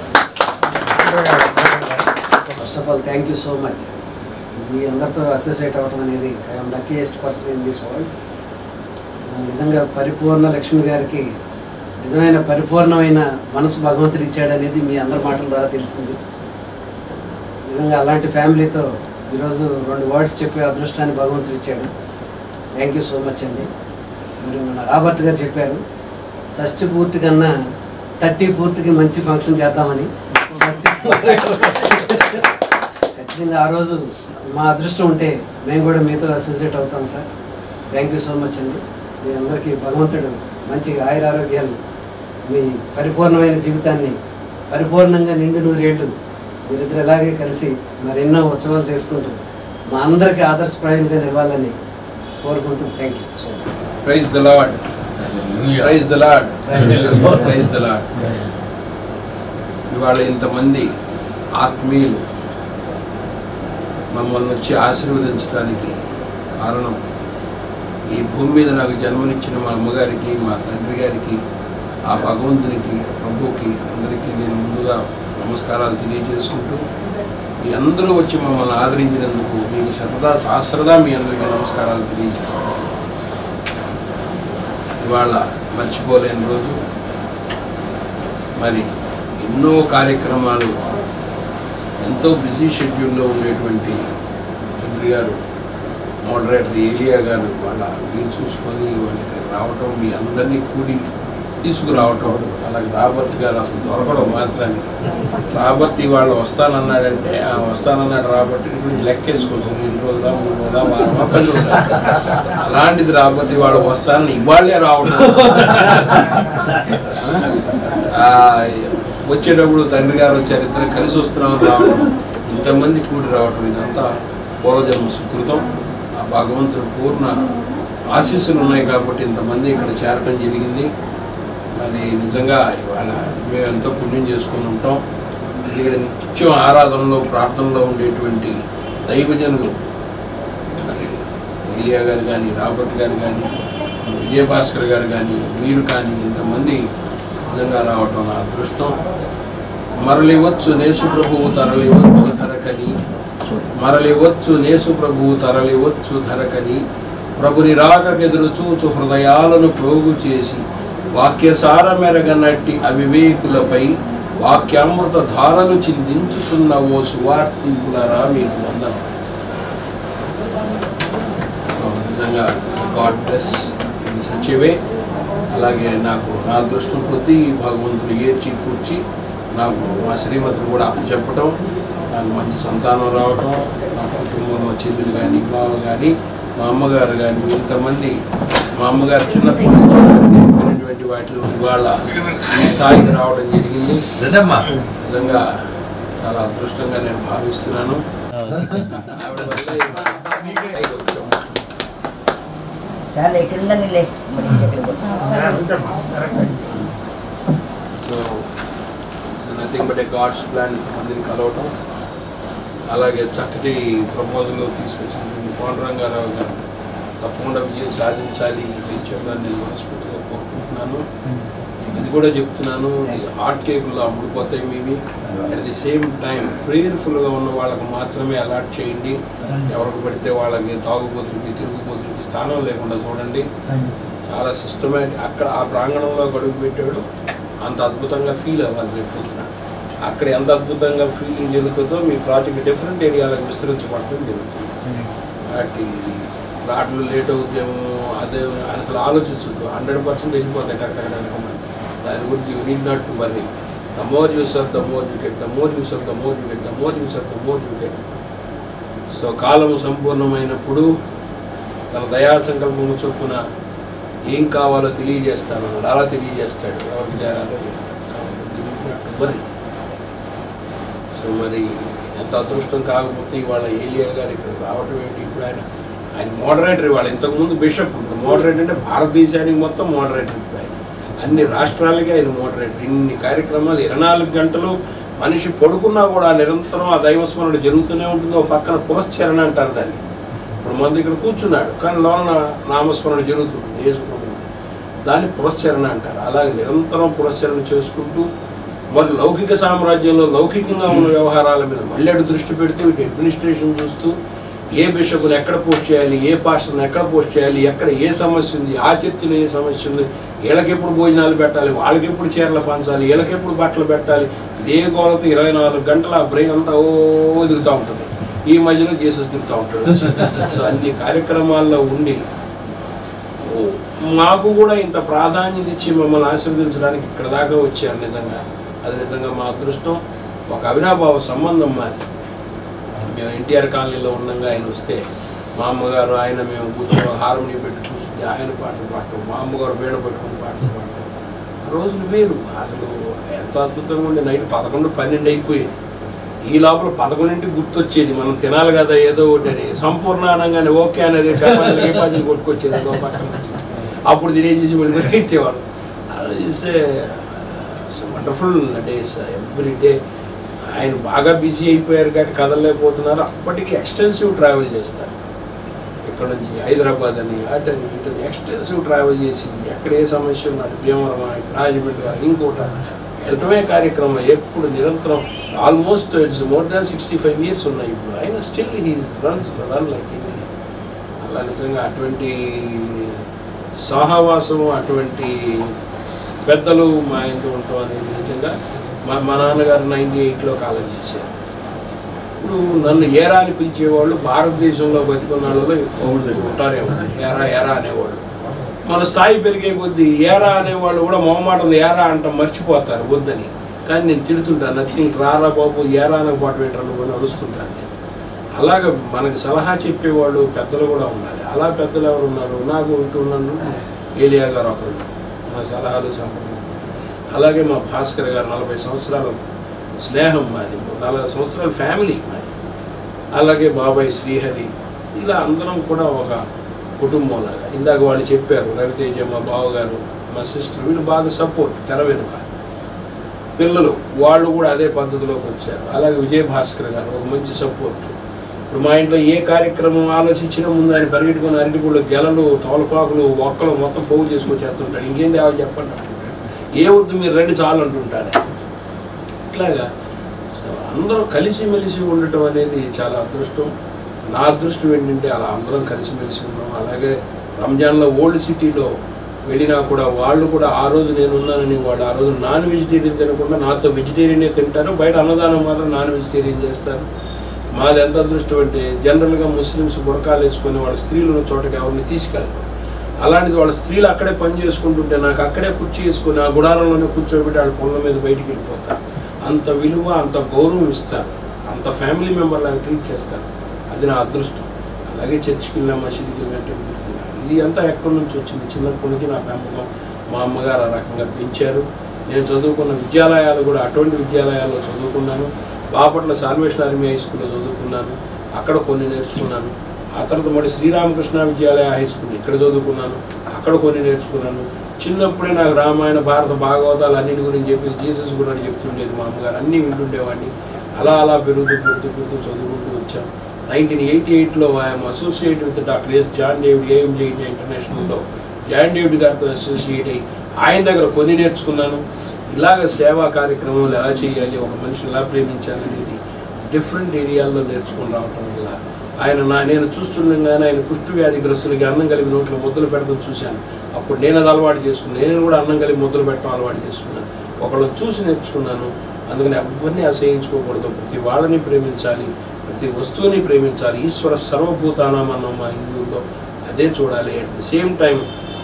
first of all thank you so much మీ అందరితో అసోసియేట్ అవ్వడం అనేది I'm luckiest person in this world నిజంగా పరిపూర్ణ లక్ష్మి గారికి నిజమైన పరిపూర్ణమైన మనసు భగవంతుడు ఇచ్చాడనేది మీ అందరి మాటల ద్వారా తెలిసింది నిజంగా అలాంటి ఫ్యామిలీతో ఈరోజు రెండు వర్డ్స్ చెప్పే అదృష్టాన్ని భగవంతుడు ఇచ్చాడు థ్యాంక్ యూ సో మచ్ అండి మీరు మన రాబర్ట్ గారు చెప్పారు షష్టి పూర్తి కన్నా థర్టీ పూర్తికి మంచి ఫంక్షన్ చేద్దామని ఖచ్చితంగా ఆ రోజు మా అదృష్టం ఉంటే మేము కూడా మీతో అసోసియేట్ అవుతాం sir thank you so much అండి మీ అందరికీ భగవంతుడు మంచి ఆయుర ఆరోగ్యాలు మీ పరిపూర్ణమైన జీవితాన్ని పరిపూర్ణంగా నిండు నూరేళ్ళు మీరిద్దరు ఇలాగే కలిసి మరెన్నో ఉత్సవాలు చేసుకుంటూ మా అందరికీ ఆదర్శప్రాయంగా నివ్వాలని కోరుకుంటూ thank you so much praise the Lord praise the Lord praise the Lord ఇవాళ ఇంతమంది ఆత్మీయులు మమ్మల్ని వచ్చి ఆశీర్వదించడానికి కారణం ఈ భూమి మీద నాకు జన్మనిచ్చిన మా అమ్మగారికి మా తండ్రి గారికి ఆ భగవంతునికి ప్రభువుకి అందరికీ నేను ముందుగా నమస్కారాలు తెలియజేసుకుంటూ మీ అందరూ వచ్చి మమ్మల్ని ఆదరించినందుకు మీకు సరదా శాస్త్రదా మీ అందరికీ నమస్కారాలు తెలియజేస్తాను ఇవాళ మర్చిపోలేని రోజు మరి ఎన్నో కార్యక్రమాలు ఎంతో బిజీ షెడ్యూల్లో ఉండేటువంటి తండ్రి గారు మోడరేటర్ ఏలియా గారు వాళ్ళ వీలు చూసుకొని వాళ్ళు ఇక్కడికి రావటం మీ అందరినీ కూడి తీసుకురావటం అలాగే రాబర్ట్ గారు అసలు దొరకడం మాత్రానికి రాబర్ట్ ఇవాళ వస్తానన్నాడంటే ఆ వస్తానన్నాడు రాబర్ట్ గురించి లెక్కేసుకోవచ్చు రెండు రోజులా మూడు రోజులా వారం పది రోజులా. అలాంటిది రాబర్ట్ ఇవాళ వస్తానని ఇవాళే రావడం ఆ, వచ్చేటప్పుడు తండ్రి గారు వచ్చారు ఇద్దరు కలిసి వస్తున్నాం రావడం ఇంతమంది కూడి రావడం ఇదంతా పూర్వజన్మ సుకృతం ఆ భగవంతుడు పూర్ణ ఆశీస్సులు ఉన్నాయి కాబట్టి ఇంతమంది ఇక్కడ చేరడం జరిగింది మరి నిజంగా ఇవాళ మేము ఎంతో పుణ్యం చేసుకొని ఉంటాం ఎందుకంటే నిత్యం ఆరాధనలో ప్రార్థనలో ఉండేటువంటి దైవజనులు మరి ఏలియా గారు కానీ రాబర్ట్ గారు కానీ విజయభాస్కర్ గారు కానీ మీరు కానీ ఇంతమంది నిజంగా రావటం నా అదృష్టం మరలివచ్చు నేసు ప్రభువు తరలివచ్చు ధరకని మరలివచ్చు నేసు ప్రభువు తరలివచ్చు ధరకని ప్రభుని రాకకెదురు చూచు హృదయాలను ప్రోగు చేసి వాక్యసార మెరగనట్టి అవివేకులపై వాక్యామృత ధారలు చిందించుతున్న ఓ సువార్తికులరా మీకు వందనం సో, నిజంగా God bless in such way అలాగే నాకు నా అదృష్టం కొద్దీ భగవంతుడు ఏర్చి కూర్చి నాకు మా శ్రీమతిని కూడా అప్పచెప్పటం నాకు మంచి సంతానం రావటం నా కుటుంబంలో చెల్లెలు కానీ బావ కానీ మా అమ్మగారు కానీ ఇంతమంది మా అమ్మగారు చిన్నప్పటి నుంచి నాకు నేర్పినటువంటి వాటిలో ఇవాళ ఈ స్థాయికి రావడం జరిగింది నిజంగా చాలా అదృష్టంగా నేను భావిస్తున్నాను ఆవిడ వల్లే ఈ వచ్చాం. చాలా ఎక్కడుందా నీళ్ళే మరి ఇంకెక్కడికి పోతాం so it's nothing but a God's plan మందిని కలవటం అలాగే చక్కటి ప్రపోజల్ తీసుకొచ్చినటువంటి పాండురంగారావు గారు తప్పకుండా విజయం సాధించాలి విజయంగా నేను మనస్ఫూర్తిగా కోరుకుంటున్నాను ఇది కూడా చెప్తున్నాను హాట్ కేకులు అమ్ముడుపోతాయి మీవి అట్ ది సేమ్ టైం ప్రేయర్ఫుల్గా ఉన్న వాళ్ళకి మాత్రమే అలాట్ చేయండి ఎవరికి పడితే వాళ్ళకి తాగుబోతులకి తిరుగుబోతులకి స్థానం లేకుండా చూడండి చాలా సిస్టమేటిక్ అక్కడ ఆ ప్రాంగణంలో గడుగు పెట్టాడు అంత అద్భుతంగా ఫీల్ అవ్వాలి రేపు పొద్దున అక్కడ ఎంత అద్భుతంగా ఫీలింగ్ జరుగుతుందో మీ ప్రాజెక్ట్ డిఫరెంట్ ఏరియాలకు విస్తరించబడటం జరుగుతుంది కాబట్టి ఇది ప్లాట్లు లేట్ అవుద్దేమో అదే అసలు ఆలోచించద్దు హండ్రెడ్ పర్సెంట్ వెళ్ళిపోతాయి టక్కడక్కడక్కమని దాని గురించి you need not to worry the more you serve the more you get the more you serve the more you get the more you serve the more you get so కాలము సంపూర్ణమైనప్పుడు తన దయా సంకల్పము చొప్పున ఏం కావాలో తెలియజేస్తాను అన్నాడు అలా తెలియజేస్తాడు ఎవరికి చేరాలో మరి సో మరి ఎంత అదృష్టం కాకపోతే ఇవాళ ఏలియా గారు ఇక్కడ రావటం ఏంటి ఇప్పుడు ఆయన ఆయన మోడరేటర్ ఇవాళ ఇంతకుముందు బిషప్ ఇప్పుడు మోడరేటర్ అంటే భారతదేశానికి మొత్తం మోడరేటర్ ఇప్పుడు ఆయన అన్ని రాష్ట్రాలకి ఆయన మోడరేటర్ ఇన్ని కార్యక్రమాలు ఇరవై నాలుగు గంటలు మనిషి పడుకున్నా కూడా నిరంతరం ఆ దైవస్మరణ జరుగుతూనే ఉంటుంది ఒక పక్కన పురస్చరణ అంటారు దాన్ని ఇప్పుడు మంది ఇక్కడ కూర్చున్నాడు కానీ లోన నామస్మరణ జరుగుతుంది యేసుప్రభు దాన్ని పురస్చరణ అంటారు అలాగే నిరంతరం పురస్చరణ చేసుకుంటూ మరి లౌకిక సామ్రాజ్యంలో లౌకికంగా ఉన్న వ్యవహారాల మీద మళ్ళీ అటు దృష్టి పెడుతూ ఇటు అడ్మినిస్ట్రేషన్ చూస్తూ ఏ బిషప్ని ఎక్కడ పోస్ట్ చేయాలి ఏ పాస్టర్ని ఎక్కడ పోస్ట్ చేయాలి ఎక్కడ ఏ సమస్య ఉంది ఆ చర్చిలో ఏ సమస్య ఉంది వీళ్ళకి ఎప్పుడు భోజనాలు పెట్టాలి వాళ్ళకి ఎప్పుడు చీరలు పంచాలి వీళ్ళకి ఎప్పుడు బట్టలు పెట్టాలి ఇదే గోలతో ఇరవై నాలుగు గంటల ఆ బ్రెయిన్ అంతా ఓ తిరుగుతూ ఉంటుంది ఈ మధ్యలో జీసస్ తిరుగుతూ ఉంటాడు సో అన్ని కార్యక్రమాల్లో ఉండి ఓ, మాకు కూడా ఇంత ప్రాధాన్యత ఇచ్చి మమ్మల్ని ఆశీర్వదించడానికి ఇక్కడ దాకా వచ్చారు నిజంగా అది నిజంగా మా అదృష్టం ఒక అవినాభావ సంబంధం మాది మేము ఎన్టీఆర్ కాలనీలో ఉండగా ఆయన వస్తే మా అమ్మగారు ఆయన మేము కూర్చొని హార్మోని పెట్టి కూర్చుంటే ఆయన పాటలు పాడటం మా అమ్మగారు వీణ పెట్టుకుని పాటలు పాడటం ఆ రోజులు వేరు అసలు ఎంత అద్భుతంగా ఉండే నైట్ పదకొండు పన్నెండు అయిపోయేది ఈ లోపల పదకొండింటికి గుర్తొచ్చేది మనం తినాలి కదా ఏదో ఒకటి అని సంపూర్ణ అనగానే ఓకే అనేది చపాతీలు గిపాతీలు కొట్టుకొచ్చేది ఏదో పక్కన నుంచి. అప్పుడు తినేసి మళ్ళీ పెట్టేవాళ్ళు it's wonderful days every day ఆయన బాగా బిజీ అయిపోయారు కాబట్టి కదలలేకపోతున్నారు అప్పటికి ఎక్స్టెన్సివ్ ట్రావెల్ చేస్తారు ఇక్కడ నుంచి హైదరాబాద్ అని అటని ఇటని ఎక్స్టెన్సివ్ ట్రావెల్ చేసి ఎక్కడ ఏ సమస్య ఉన్నట్టు భీమవరం రాజమండ్రి ఇంకోట వెళ్ళటమే కార్యక్రమం ఎప్పుడు నిరంతరం almost it's more than sixty five years ఉన్నాయి ఇప్పుడు ఆయన still he runs run like అలా నిజంగా అటువంటి సహవాసం అటువంటి పెద్దలు మా ఇంట్లో ఉండటం అనేది నిజంగా మా మా నాన్నగారు నైంటీ ఎయిట్లో కాలం చేశారు ఇప్పుడు నన్ను ఏరా అని పిలిచేవాళ్ళు భారతదేశంలో బతికున్న వాళ్ళలో ఎక్కువ ఉంటారేమో ఏరా ఏరా అనేవాళ్ళు మన స్థాయి పెరిగే కొద్దీ ఏరా అనేవాళ్ళు కూడా మొహమాటం ఏరా అంటాం మర్చిపోతారు వద్దని కానీ నేను తిడుతుంటాను నథింగ్ రారా బాబు ఏరా అనకు పాటు పెట్టరా నువ్వు అని అరుస్తుంటాను నేను అలాగ మనకి సలహా చెప్పేవాళ్ళు పెద్దలు కూడా ఉండాలి అలా పెద్దలు ఎవరు ఉన్నారు నాకు ఉంటున్నాను ఏలియా గారు ఒకళ్ళు మన సలహాలు సంప్రదింపు అలాగే మా భాస్కర్ గారు నలభై సంవత్సరాల స్నేహం మాది నలభై సంవత్సరాల ఫ్యామిలీ మాది అలాగే బాబాయ్ శ్రీహరి ఇలా అందరం కూడా ఒక కుటుంబంలాగా ఇందాక వాళ్ళు చెప్పారు రవితేజ మా బావగారు మా సిస్టర్ వీళ్ళు బాగా సపోర్ట్ తెర వెనుక పిల్లలు వాళ్ళు కూడా అదే పద్ధతిలోకి వచ్చారు అలాగే విజయ భాస్కర్ గారు ఒక మంచి సపోర్ట్ ఇప్పుడు మా ఇంట్లో ఏ కార్యక్రమం ఆలోచించిన ముందు ఆయన పరిగెట్టుకుని అరటిపూళ్ళు గెలలు తోలపాకులు ఒక్కలు మొత్తం పోగు చేసుకొచ్చేస్తుంటాడు ఇంకేం తేవాలి చెప్పండి అంటుంటాడు ఏ వద్దు మీరు రెండు చాలు అంటుంటాడు ఆయన. ఇట్లాగా సో అందరూ కలిసిమెలిసి ఉండటం అనేది చాలా అదృష్టం నా అదృష్టం ఏంటంటే అలా అందరం కలిసిమెలిసి ఉన్నాం అలాగే రంజాన్లో ఓల్డ్ సిటీలో వెళ్ళినా కూడా వాళ్ళు కూడా ఆ రోజు నేను ఉన్నానని వాళ్ళు ఆ రోజు నాన్ వెజిటేరియన్ తినకుండా నాతో వెజిటేరియనే తింటారు బయట అన్నదానం మాత్రం నాన్ వెజిటేరియన్ చేస్తారు మాది ఎంత అదృష్టం అంటే జనరల్గా ముస్లిమ్స్ బురకాలు వేసుకొని వాళ్ళ స్త్రీలు ఉన్న చోటకి ఎవరిని తీసుకెళ్ళరు అలాంటిది వాళ్ళ స్త్రీలు అక్కడే పని చేసుకుంటుంటే నాకు అక్కడే కుర్చీ వేసుకొని ఆ గుడారంలోనే కూర్చోబెట్టి వాళ్ళ పనుల మీద బయటికి వెళ్ళిపోతారు అంత విలువ అంత గౌరవం ఇస్తారు అంత ఫ్యామిలీ మెంబర్ లాగా ట్రీట్ చేస్తారు అది నా అదృష్టం అలాగే చర్చికి వెళ్ళినా మసీదుకి వెళ్ళినా టెంపుల్కి వెళ్ళినా ఇది అంతా ఎక్కడి నుంచి వచ్చింది చిన్నప్పటి నుంచి నా పెంపకం మా అమ్మగారు ఆ రకంగా పెంచారు నేను చదువుకున్న విద్యాలయాలు కూడా అటువంటి విద్యాలయాల్లో చదువుకున్నాను బాపట్ల సాల్వేషన్ ఆర్మీ హై స్కూల్లో చదువుకున్నాను అక్కడ కొన్ని నేర్చుకున్నాను ఆ తర్వాత మళ్ళీ శ్రీరామకృష్ణ విద్యాలయ హై స్కూల్ ఇక్కడ చదువుకున్నాను అక్కడ కొన్ని నేర్చుకున్నాను చిన్నప్పుడే నాకు రామాయణ భారత భాగవతాలు అన్నిటి గురించి చెప్పి జీసస్ కూడా చెప్తుండేది మా అమ్మగారు అన్నీ వింటుండేవాడిని అలా అలా పెరుగుతూ పెరుగుతూ పెరుగుతూ చదువుకుంటూ వచ్చాం నైన్టీన్ ఎయిటీ ఎయిట్లో I'm associate with doctor S John David AMJ India ఇంటర్నేషనల్లో జాన్ డేవిడ్ గారితో అసోసియేట్ అయ్యి ఆయన దగ్గర కొన్ని నేర్చుకున్నాను ఇలాగ సేవా కార్యక్రమాలు ఎలా చేయాలి ఒక మనిషిని ఎలా ప్రేమించాలి అనేది డిఫరెంట్ ఏరియాల్లో నేర్చుకుని రావటం వల్ల ఆయన నా నేను చూస్తుండగానే ఆయన కుష్టు వ్యాధిగ్రస్తులకి అన్నం కలిపి నోట్లో ముద్దలు పెట్టడం చూశాను అప్పుడు నేను అది అలవాటు చేసుకున్నాను నేను కూడా అన్నం కలిపి ముద్దలు పెట్టడం అలవాటు చేసుకున్నాను ఒకళ్ళని చూసి నేర్చుకున్నాను అందుకని ఎవరిని అసహించుకోకూడదు ప్రతి వాళ్ళని ప్రేమించాలి ప్రతి వస్తువుని ప్రేమించాలి ఈశ్వర సర్వభూతానం అన్నాం మా హిందువుల్లో అదే చూడాలి అట్ ది సేమ్ టైం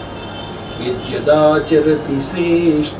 యద్యదాచరతి శ్రేష్ట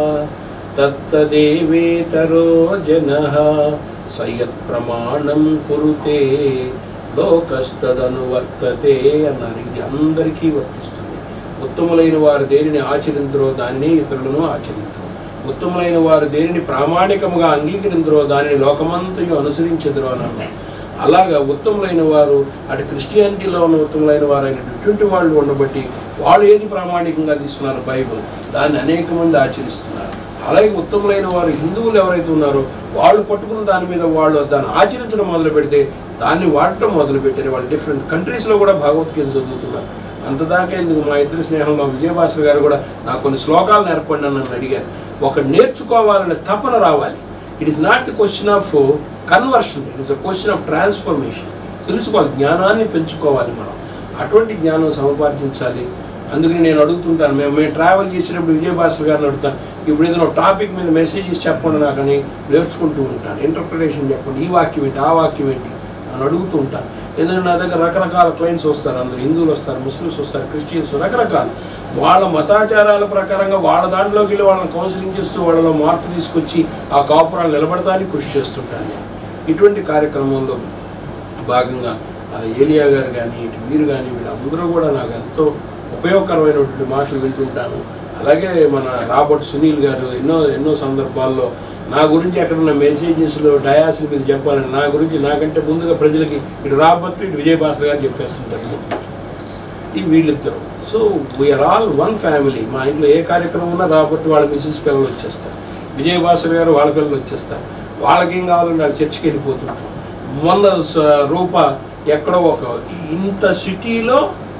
తత్తదేవేతరో జన సయత్ ప్రమాణం కురుతే లోకస్తదను వర్తతే అన్నారు ఇది అందరికీ వర్తిస్తుంది ఉత్తములైన వారు దేనిని ఆచరించరో దానిని ఇతరులను ఆచరించరు ఉత్తములైన వారు దేనిని ప్రామాణికముగా అంగీకరించరో దానిని లోకమంతయు అనుసరించదురు అని అన్నారు అలాగా ఉత్తములైన వారు అటు క్రిస్టియానిటీలో ఉన్న ఉత్తములైన వారు అయినటువంటి వాళ్ళు ఉండబట్టి వాళ్ళు ఏది ప్రామాణికంగా తీసుకున్నారు బైబుల్ దాన్ని అనేక మంది ఆచరిస్తున్నారు అలాగే ఉత్తములైన వారు హిందువులు ఎవరైతే ఉన్నారో వాళ్ళు పట్టుకున్న దాని మీద వాళ్ళు దాన్ని ఆచరించడం మొదలు పెడితే దాన్ని వాడటం మొదలు పెట్టారు వాళ్ళు డిఫరెంట్ కంట్రీస్లో కూడా భగవద్గీత చదువుతున్నారు అంతదాకా ఎందుకు మా ఇద్దరి స్నేహంలో విజయభాస్కర్ గారు కూడా నాకు కొన్ని శ్లోకాలు నేర్పండి అని నన్ను అడిగారు ఒక నేర్చుకోవాలనే తపన రావాలి it is not the question of conversion it is a question of transformation తెలుసుకోవాలి జ్ఞానాన్ని పెంచుకోవాలి మనం అటువంటి జ్ఞానం సముపార్జించాలి అందుకని నేను అడుగుతుంటాను మేము మేము ట్రావెల్ చేసినప్పుడు విజయభాస్కర్ గారిని అడుగుతాను ఇప్పుడు ఏదైనా టాపిక్ మీద మెసేజెస్ చెప్పండి నాకని నేర్చుకుంటూ ఉంటాను ఇంటర్ప్రిటేషన్ చెప్పండి ఈ వాక్యం ఏంటి ఆ వాక్యం ఏంటి అని అడుగుతూ ఉంటాను ఎందుకంటే నా దగ్గర రకరకాల క్లయింట్స్ వస్తారు అందులో హిందువులు వస్తారు ముస్లిమ్స్ వస్తారు క్రిస్టియన్స్ రకరకాలు వాళ్ళ మతాచారాల ప్రకారంగా వాళ్ళ దాంట్లోకి వెళ్ళి వాళ్ళని కౌన్సిలింగ్ చేస్తూ వాళ్ళలో మార్పు తీసుకొచ్చి ఆ కాపురాలు నిలబడటానికి కృషి చేస్తుంటాను నేను ఇటువంటి కార్యక్రమంలో భాగంగా ఆ ఏలియా గారు కానీ ఇటు వీరు కానీ వీళ్ళందరూ కూడా నాకు ఎంతో ఉపయోగకరమైనటువంటి మాటలు వింటుంటాను అలాగే మన రాబర్ట్ సునీల్ గారు ఎన్నో ఎన్నో సందర్భాల్లో నా గురించి ఎక్కడన్నా మెసేజెస్లో డయాస్ల మీద చెప్పాలని నా గురించి నాకంటే ముందుగా ప్రజలకి ఇటు రాబర్ట్ ఇటు విజయభాస్కర్ గారు చెప్పేస్తుంటారు ఈ వీళ్ళిద్దరు so we are all one family మా ఇంట్లో ఏ కార్యక్రమం ఉన్నా రాబర్ట్ వాళ్ళ మిసెస్ పిల్లలు వచ్చేస్తారు విజయభాస్కర్ గారు వాళ్ళ పిల్లలు వచ్చేస్తారు వాళ్ళకి ఏం కావాలంటే వాళ్ళు చర్చికి వెళ్ళిపోతుంటాం మొన్న స- రూప ఎక్కడో ఒక ఇంత సిటీలో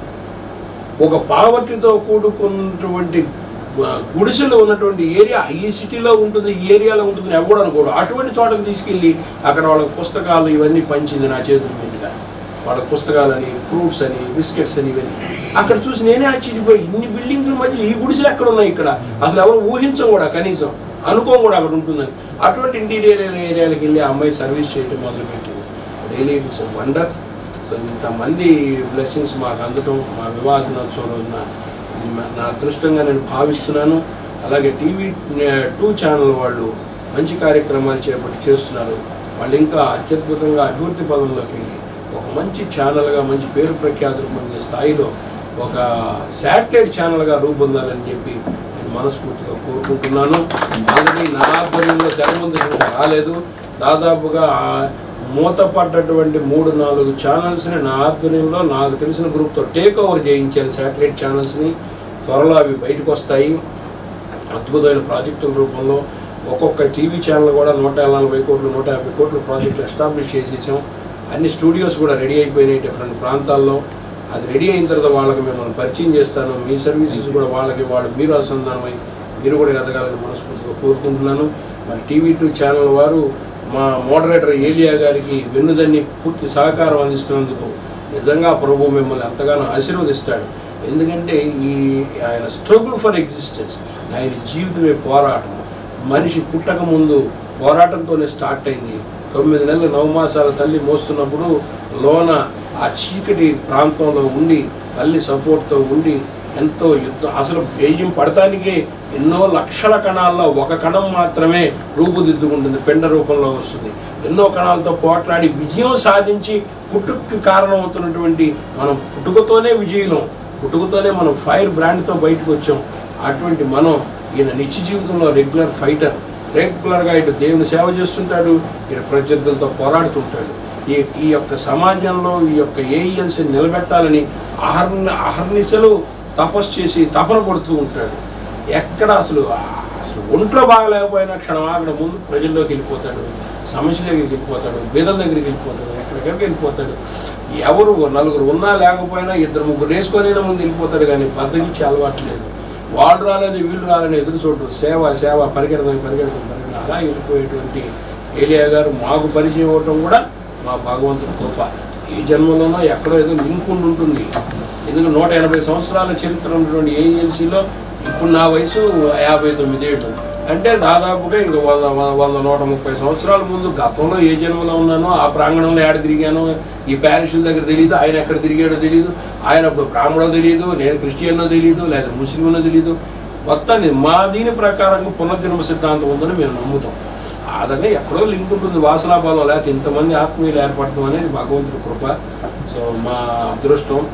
ఒక పావర్టీతో కూడుకున్నటువంటి ఆ, గుడిసెలో ఉన్నటువంటి ఏరియా ఈ సిటీలో ఉంటుంది ఈ ఏరియాలో ఉంటుంది అని ఎవడు అనుకోడు అటువంటి చోటకు తీసుకెళ్ళి అక్కడ వాళ్ళకి పుస్తకాలు ఇవన్నీ పంచింది నా చేతుల మీదుగా వాళ్ళ పుస్తకాలని ఫ్రూట్స్ అని బిస్కెట్స్ అని ఇవన్నీ అక్కడ చూసి నేనే ఆశ్చర్యపోయి ఇన్ని బిల్డింగ్ల మధ్య ఈ గుడిసెలు ఎక్కడ ఉన్నాయి ఇక్కడ అసలు ఎవరు ఊహించం కూడా కనీసం అనుకోం కూడా అక్కడ ఉంటుందని అటువంటి ఇంటీరియర్ ఏరియాలకు వెళ్ళి ఆ అమ్మాయి సర్వీస్ చేయడం మొదలుపెట్టింది రియలీ ఇట్స్ వండర్ సో ఇంతమంది బ్లెస్సింగ్స్ మాకు అందటం మా వివాహ దినోత్సవం రోజున మ- నా అదృష్టంగా నేను భావిస్తున్నాను అలాగే టీవీ టూ ఛానల్ వాళ్ళు మంచి కార్యక్రమాలు చేపట్టి చేస్తున్నారు వాళ్ళు ఇంకా అత్యద్భుతంగా అభివృద్ధి పదంలోకి వెళ్ళి ఒక మంచి ఛానల్గా మంచి పేరు ప్రఖ్యాతులు పొందే స్థాయిలో ఒక శాటిలైట్ ఛానల్గా రూపొందాలని చెప్పి నేను మనస్ఫూర్తిగా కోరుకుంటున్నాను ఆల్రెడీ నా ఆధ్వర్యంలో తెర ముందు ఇంకా రాలేదు దాదాపుగా ఆ మూతపడ్డటువంటి మూడు నాలుగు ఛానల్స్ని నా ఆధ్వర్యంలో నాకు తెలిసిన గ్రూప్తో టేక్ ఓవర్ చేయించాను శాటిలైట్ ఛానల్స్ని త్వరలో అవి బయటకు వస్తాయి అద్భుతమైన ప్రాజెక్టుల రూపంలో ఒక్కొక్క టీవీ ఛానల్ కూడా నూట నలభై కోట్లు నూట యాభై కోట్ల ప్రాజెక్టులు ఎస్టాబ్లిష్ చేసేసాం అన్ని స్టూడియోస్ కూడా రెడీ అయిపోయినాయి డిఫరెంట్ ప్రాంతాల్లో అది రెడీ అయిన తర్వాత వాళ్ళకి మిమ్మల్ని పరిచయం చేస్తాను మీ సర్వీసెస్ కూడా వాళ్ళకి వాళ్ళు మీరు అనుసంధానమై మీరు కూడా ఎదగాలని మనస్ఫూర్తిగా కోరుకుంటున్నాను మరి టీవీ టూ ఛానల్ వారు మా మోడరేటర్ ఏలియా గారికి వెన్నుదన్ని పూర్తి సహకారం అందిస్తున్నందుకు నిజంగా ప్రభు మిమ్మల్ని ఎంతగానో ఆశీర్వదిస్తాడు ఎందుకంటే ఈ ఆయన స్ట్రగుల్ ఫర్ ఎగ్జిస్టెన్స్ ఆయన జీవితమే పోరాటం మనిషి పుట్టక ముందు పోరాటంతోనే స్టార్ట్ అయింది తొమ్మిది నెలలు నవమాసాల తల్లి మోస్తున్నప్పుడు లోన ఆ చీకటి ప్రాంతంలో ఉండి తల్లి సపోర్ట్తో ఉండి ఎంతో యుద్ధం అసలు బెయ్యం పడటానికి ఎన్నో లక్షల కణాల్లో ఒక కణం మాత్రమే రూపుదిద్దుకుంటుంది పెండ రూపంలో వస్తుంది ఎన్నో కణాలతో పోట్లాడి విజయం సాధించి పుట్టుకి కారణమవుతున్నటువంటి మనం పుట్టుకతోనే విజయులం పుట్టుకతోనే మనం ఫైర్ బ్రాండ్తో బయటకు వచ్చాం అటువంటి మనం ఈయన నిత్య జీవితంలో రెగ్యులర్ ఫైటర్ రెగ్యులర్గా ఇటు దేవుని సేవ చేస్తుంటాడు ఇటు ప్రత్యర్థులతో పోరాడుతుంటాడు ఈ ఈ యొక్క సమాజంలో ఈ యొక్క ఏఈఎల్సీ నిలబెట్టాలని అహర్ని అహర్నిశలు తపస్సు చేసి తపన పడుతూ ఉంటాడు ఎక్కడ అసలు అసలు ఒంట్లో బాగలేకపోయినా క్షణం ఆగడ ముందు ప్రజల్లోకి వెళ్ళిపోతాడు సమస్యలోకి వెళ్ళిపోతాడు బీదల దగ్గరికి వెళ్ళిపోతాడు ఎక్కడికెక్కడికి వెళ్ళిపోతాడు ఎవరు నలుగురు ఉన్నా లేకపోయినా ఇద్దరు ముగ్గురు వేసుకొనైనా ముందు వెళ్ళిపోతాడు కానీ బద్దకిచ్చి అలవాటు లేదు వాళ్ళు రాలేదు వీళ్ళు రాలని ఎదురు చూడు సేవ సేవ పరిగెడదాం పరిగెడదాం పరిగెడదాం అలా వెళ్ళిపోయేటువంటి ఏలియా గారు మాకు పరిచయం అవ్వటం కూడా మా భగవంతుడి కృప ఈ జన్మలోనో ఎక్కడో ఏదో లింక్ ఉండి ఉంటుంది ఎందుకంటే నూట ఎనభై సంవత్సరాల చరిత్ర ఉన్నటువంటి ఏఎల్సీలో ఇప్పుడు నా వయసు యాభై తొమ్మిది ఏళ్ళు అంటే దాదాపుగా ఇంక వంద వంద- వంద నూట ముప్పై సంవత్సరాల ముందు గతంలో ఏ జన్మలో ఉన్నానో ఆ ప్రాంగణంలో ఏడ తిరిగానో ఈ ప్యారిషుల దగ్గర తెలియదు ఆయన ఎక్కడ తిరిగాడో తెలియదు ఆయన అప్పుడు బ్రాహ్మణో తెలియదు నేను క్రిస్టియన్నో తెలియదు లేదా ముస్లింనో తెలియదు మొత్తాన్ని మా దీని ప్రకారంగా పునర్జన్మ సిద్ధాంతం ఉందని మేము నమ్ముతాం అదనే ఎక్కడో లింక్ ఉంటుంది వాసనాభావం లేకపోతే ఇంతమంది ఆత్మీయులు ఏర్పడటం అనేది భగవంతుడి కృప సో మా అదృష్టం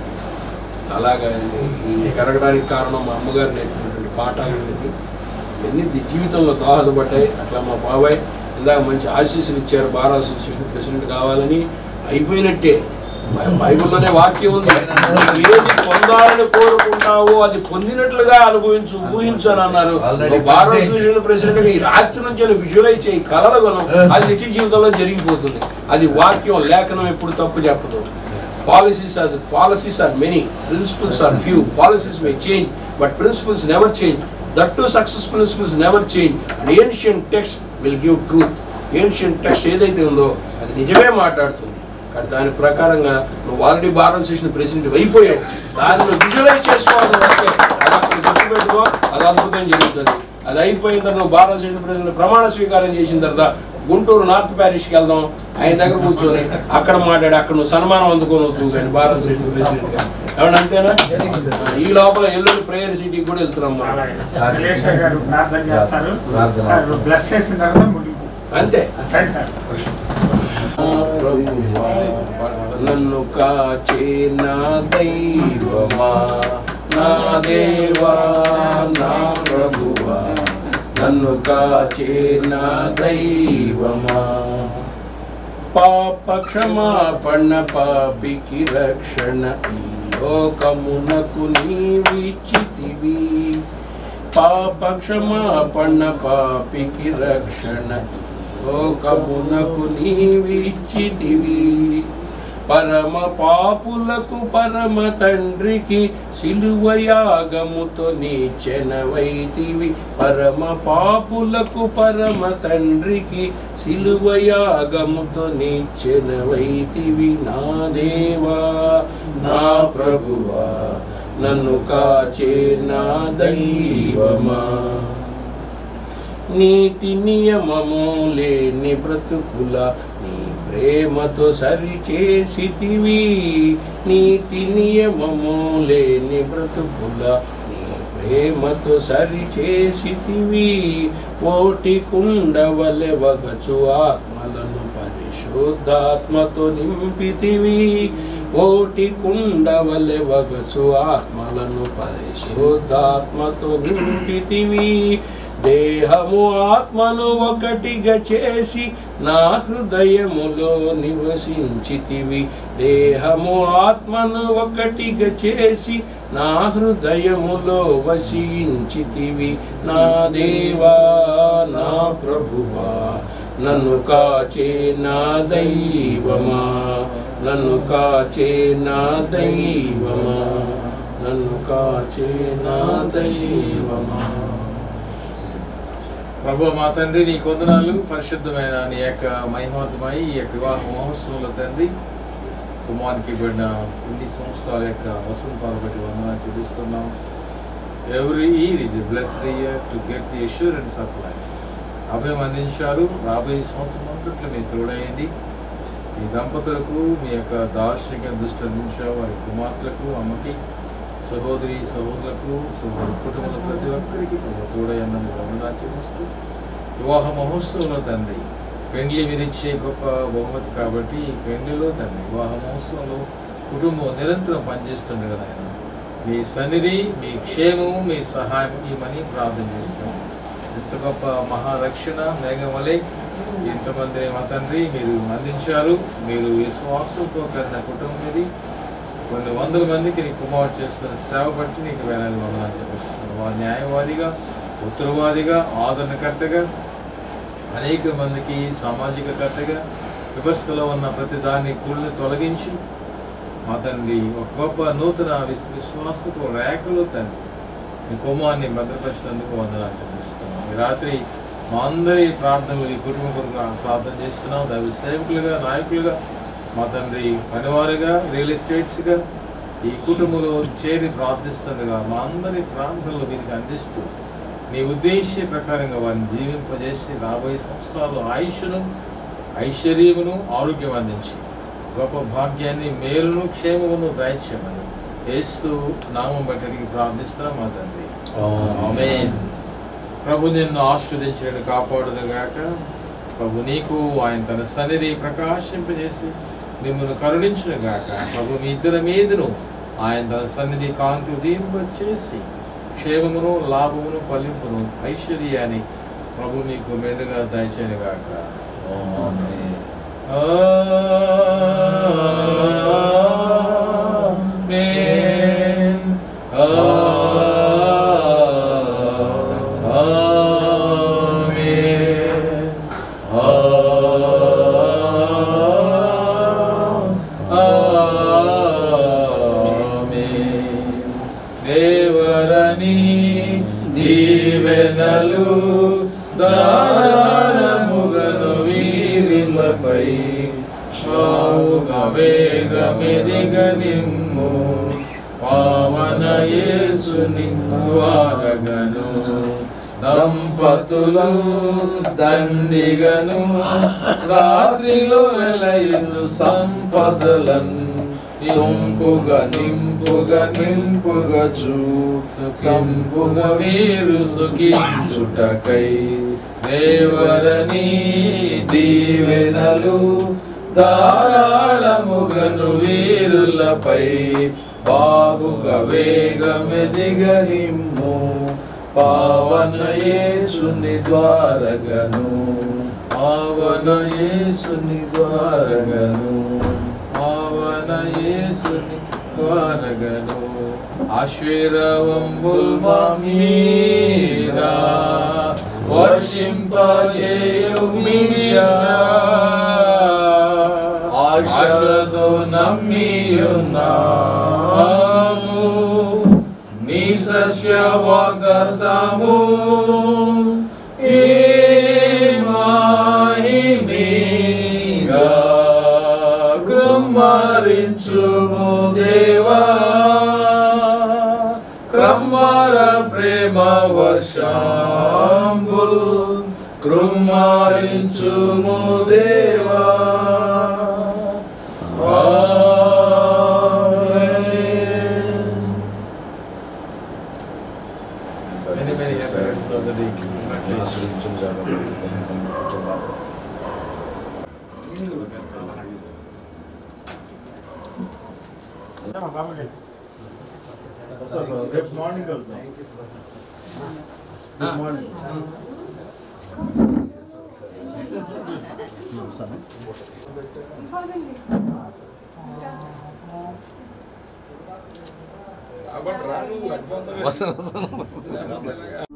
అలాగా ఈ పెరగడానికి కారణం మా అమ్మగారు నేర్పినటువంటి పాఠాలు ఇవన్నీ ఇవన్నీ ది- జీవితంలో దోహదపడ్డాయి అట్లా మా బాబాయ్ ఇందాక మంచి ఆశీస్సులు ఇచ్చారు బార్ అసోసియేషన్ ప్రెసిడెంట్ కావాలని అయిపోయినట్టే బై- బైబిల్లోనే వాక్యం ఉంది నువ్వు ఏది పొందాలని కోరుకుంటావో అది పొందినట్లుగా అనుభవించు ఊహించు అని అన్నారు Already నువ్వు బార్ president. అసోసియేషన్ ప్రెసిడెంట్ గా ఈ రాత్రి నుంచి నువ్వు విజువలైజ్ చేయి కలలుగను అది నిత్య జీవితంలో జరిగిపోతుంది అది వాక్యం లేఖనం ఎప్పుడు తప్పు చెప్పదు policies are policies are many principles are few policies may change but principles never change that too success principles never change and ancient text will give truth ancient text ఏదైతే ఉందో అది నిజమే మాట్లాడుతుంది కానీ దాని ప్రకారంగా నువ్వు ఆల్రెడీ భారత అసోసియేషన్ ప్రెసిడెంట్ అయిపోయావు దాన్ని నువ్వు విజువలైజ్ చేసుకోవాలి అంటే అది అక్కడ గుర్తుపెట్టుకో అది అద్భుతం జరుగుతుంది అది అయిపోయిన తర్వాత నువ్వు భారత అసోసియేషన్ ప్రెసిడెంట్ ప్రమాణ స్వీకారం చేసిన తర్వాత గుంటూరు నార్త్ ప్యారిష్కి వెళ్దాం ఆయన దగ్గర కూర్చొని అక్కడ మాట్లాడి అక్కడ నువ్వు సన్మానం అందుకొని వద్దు కానీ భారత అసోసియేషన్ ప్రెసిడెంట్ గా ఏమన్నా అంతేనా ఈ లోపల ఎల్లుండి ప్రేయర్ సిటీకి కూడా వెళ్తున్నాం మనం అలాగే కలేష గారు ప్రార్థన చేస్తారు ప్రార్థన. బ్లస్ చేసిన తర్వాత ముగింపు అంతే థ్యాంక్ సార్ నన్ను కాచే నా దైవమా నా దేవా నా ప్రభువా నన్ను కాచే నా దైవమా పాప క్షమాపణ పాపికి రక్షణ ఈ లోకమునకు నీవిచ్చితివి పాప క్షమాపణ పాపికి రక్షణ ఈ లోకమునకు నీవిచ్చితివి పరమ పాపులకు పరమ తండ్రికి సిలువయాగముతో నీచెనవైతివి పరమ పాపులకు పరమ తండ్రికి సిలువయాగముతో నీచెనవైతివి నా దేవా నా ప్రభువా నన్ను కాచే నా దైవమా నీతి నియమము లేని బ్రతుకుల నీ ప్రేమతో సరిచేసితివి నీతి నియమము లేని బ్రతుకుల నీ ప్రేమతో సరిచేసితివి ఓటి కుండవలె వగచు ఆత్మలను పరిశుద్ధాత్మతో నింపితివి ఓటి కుండవలె వగచు ఆత్మలను పరిశుద్ధాత్మతో నింపితివి దేహము ఆత్మను ఒకటిగా చేసి నా హృదయములో నివసించితివి దేహము ఆత్మను ఒకటిగా చేసి నా హృదయములో వసించితివి నా దేవా నా ప్రభువా నన్ను కాచే నా దైవమా నన్ను కాచే నా దైవమా నన్ను కాచే నా దైవమా ప్రభు మా తండ్రి నీ కొందనాలు పరిశుద్ధమైన నీ యొక్క మహిమోత్తమై ఈ యొక్క వివాహ మహోత్సవంలో తండ్రి కుమారికి పడిన ఇన్ని సంవత్సరాల యొక్క వసంతాలు బట్టి వందనాలు చెల్లిస్తున్నాం ఎవ్రీ ఇయర్ ఇది blessed year to get the assurance of life అభయం అందించారు రాబోయే సంవత్సరం అంతట్లో మీరు తోడయండి ఈ దంపతులకు మీ యొక్క దార్శనిక దృష్టి అందించావు వారి కుమార్తెలకు అమ్మకి సహోదరి సహోదరులకు సహోదరు కుటుంబంలో ప్రతి ఒక్కరికి తోడయ్యన్నది వందనా చెల్లిస్తూ వివాహ మహోత్సవంలో తండ్రి పెండ్లి మీరిచ్చే గొప్ప బహుమతి కాబట్టి ఈ పెండ్లిలో తండ్రి వివాహ మహోత్సవంలో కుటుంబం నిరంతరం పనిచేస్తుండగా ఆయన మీ సన్నిధి మీ క్షేమము మీ సహాయం ఇవ్వమని ప్రార్థన చేస్తున్నాం ఎంత గొప్ప మహారక్షణ మేఘమలే ఇంతమందిని మా తండ్రి మీరు అందించారు మీరు విశ్వాసంతో కలిగిన కుటుంబం ఇది కొన్ని వందల మందికి నీ కుమారుడు చేస్తున్న సేవ బట్టి నీకు వేలాది వందనాలు చెప్పిస్తున్నాను వారి న్యాయవాదిగా ఉత్తరవాదిగా ఆదరణకర్తగా అనేక మందికి సామాజికకర్తగా వ్యవస్థలో ఉన్న ప్రతి దాన్ని కుళ్ళని తొలగించి మా తండ్రి ఒక గొప్ప నూతన విశ్- విశ్వాసపు రేఖలు తండ్రి మీ కుమార్ని భద్రపరిచినందుకు వందనాలు చెల్లిస్తున్నాం ఈ రాత్రి మా అందరి ప్రార్థనలు ఈ కుటుంబం కొరకు ప్రార్థన చేస్తున్నాం దైవ సేవకులుగా నాయకులుగా మా తండ్రి పనివారుగా రియల్ ఎస్టేట్స్గా ఈ కుటుంబంలో చేరి ప్రార్థిస్తుండగా మా అందరి ప్రార్థనలు వీరికి అందిస్తూ మీ ఉద్దేశ ప్రకారంగా వారిని జీవింపజేసి రాబోయే సంవత్సరాల్లో ఆయుష్ను ఐశ్వర్యమును ఆరోగ్యం అందించి గొప్ప భాగ్యాన్ని మేలును క్షేమమును దయచేయమని యేసు నామం బట్టి ప్రార్థిస్తున్నాం మా తండ్రి ఆమేన్ ప్రభు నిన్ను ఆస్వాదించడం కాపాడునుగాక ప్రభు నీకు ఆయన తన సన్నిధి ప్రకాశింపజేసి మిమ్మల్ని కరుణించును గాక ప్రభు మీ ఇద్దరి మీదను ఆయన తన సన్నిధి కాంతి ఉదయింపచేసి క్షేమమును లాభమును ఫలింపును ఐశ్వర్యాన్ని ప్రభు మీకు మెండుగా దయచేయను గాక ఆమేన్ దేవరని దీవెనలు ధారాళముగను వీరిలపై షావుగా వేగమెదిగ నిమ్ము పావన యేసుని ద్వారగను దంపతులు దండిగను రాత్రిలో వెలయు సంపదలను సొంపుగా నింపుగా నింపుగా చూ సంపుగా వీరు సుఖించుటకై దేవరని దీవెనలు ధారాళముగను వీరులపై బాగుగా వేగమెదిగనిమ్ము పావన యేసుని ద్వారగను పావన యేసుని ద్వారగను పావన యేసుని ద్వారగను ఆశ్వీరవంబుల్ మా మీద వర్షింపజేయు మీషా ఆశతో నమ్మియున్నాము నీ సత్య వాగ్దత్తము ఏ మాహిమీగా కృమ్మరించుము దేవా క్రమ్మర ప్రేమ వర్షంబుల్ కృమ్మరించుము దేవా ఆమేన్. Many, many happy returns of the day. రేపు మార్నింగ్ వెళ్తాం గుడ్ మార్నింగ్ కాబట్టి రాను అడ్వాన్స్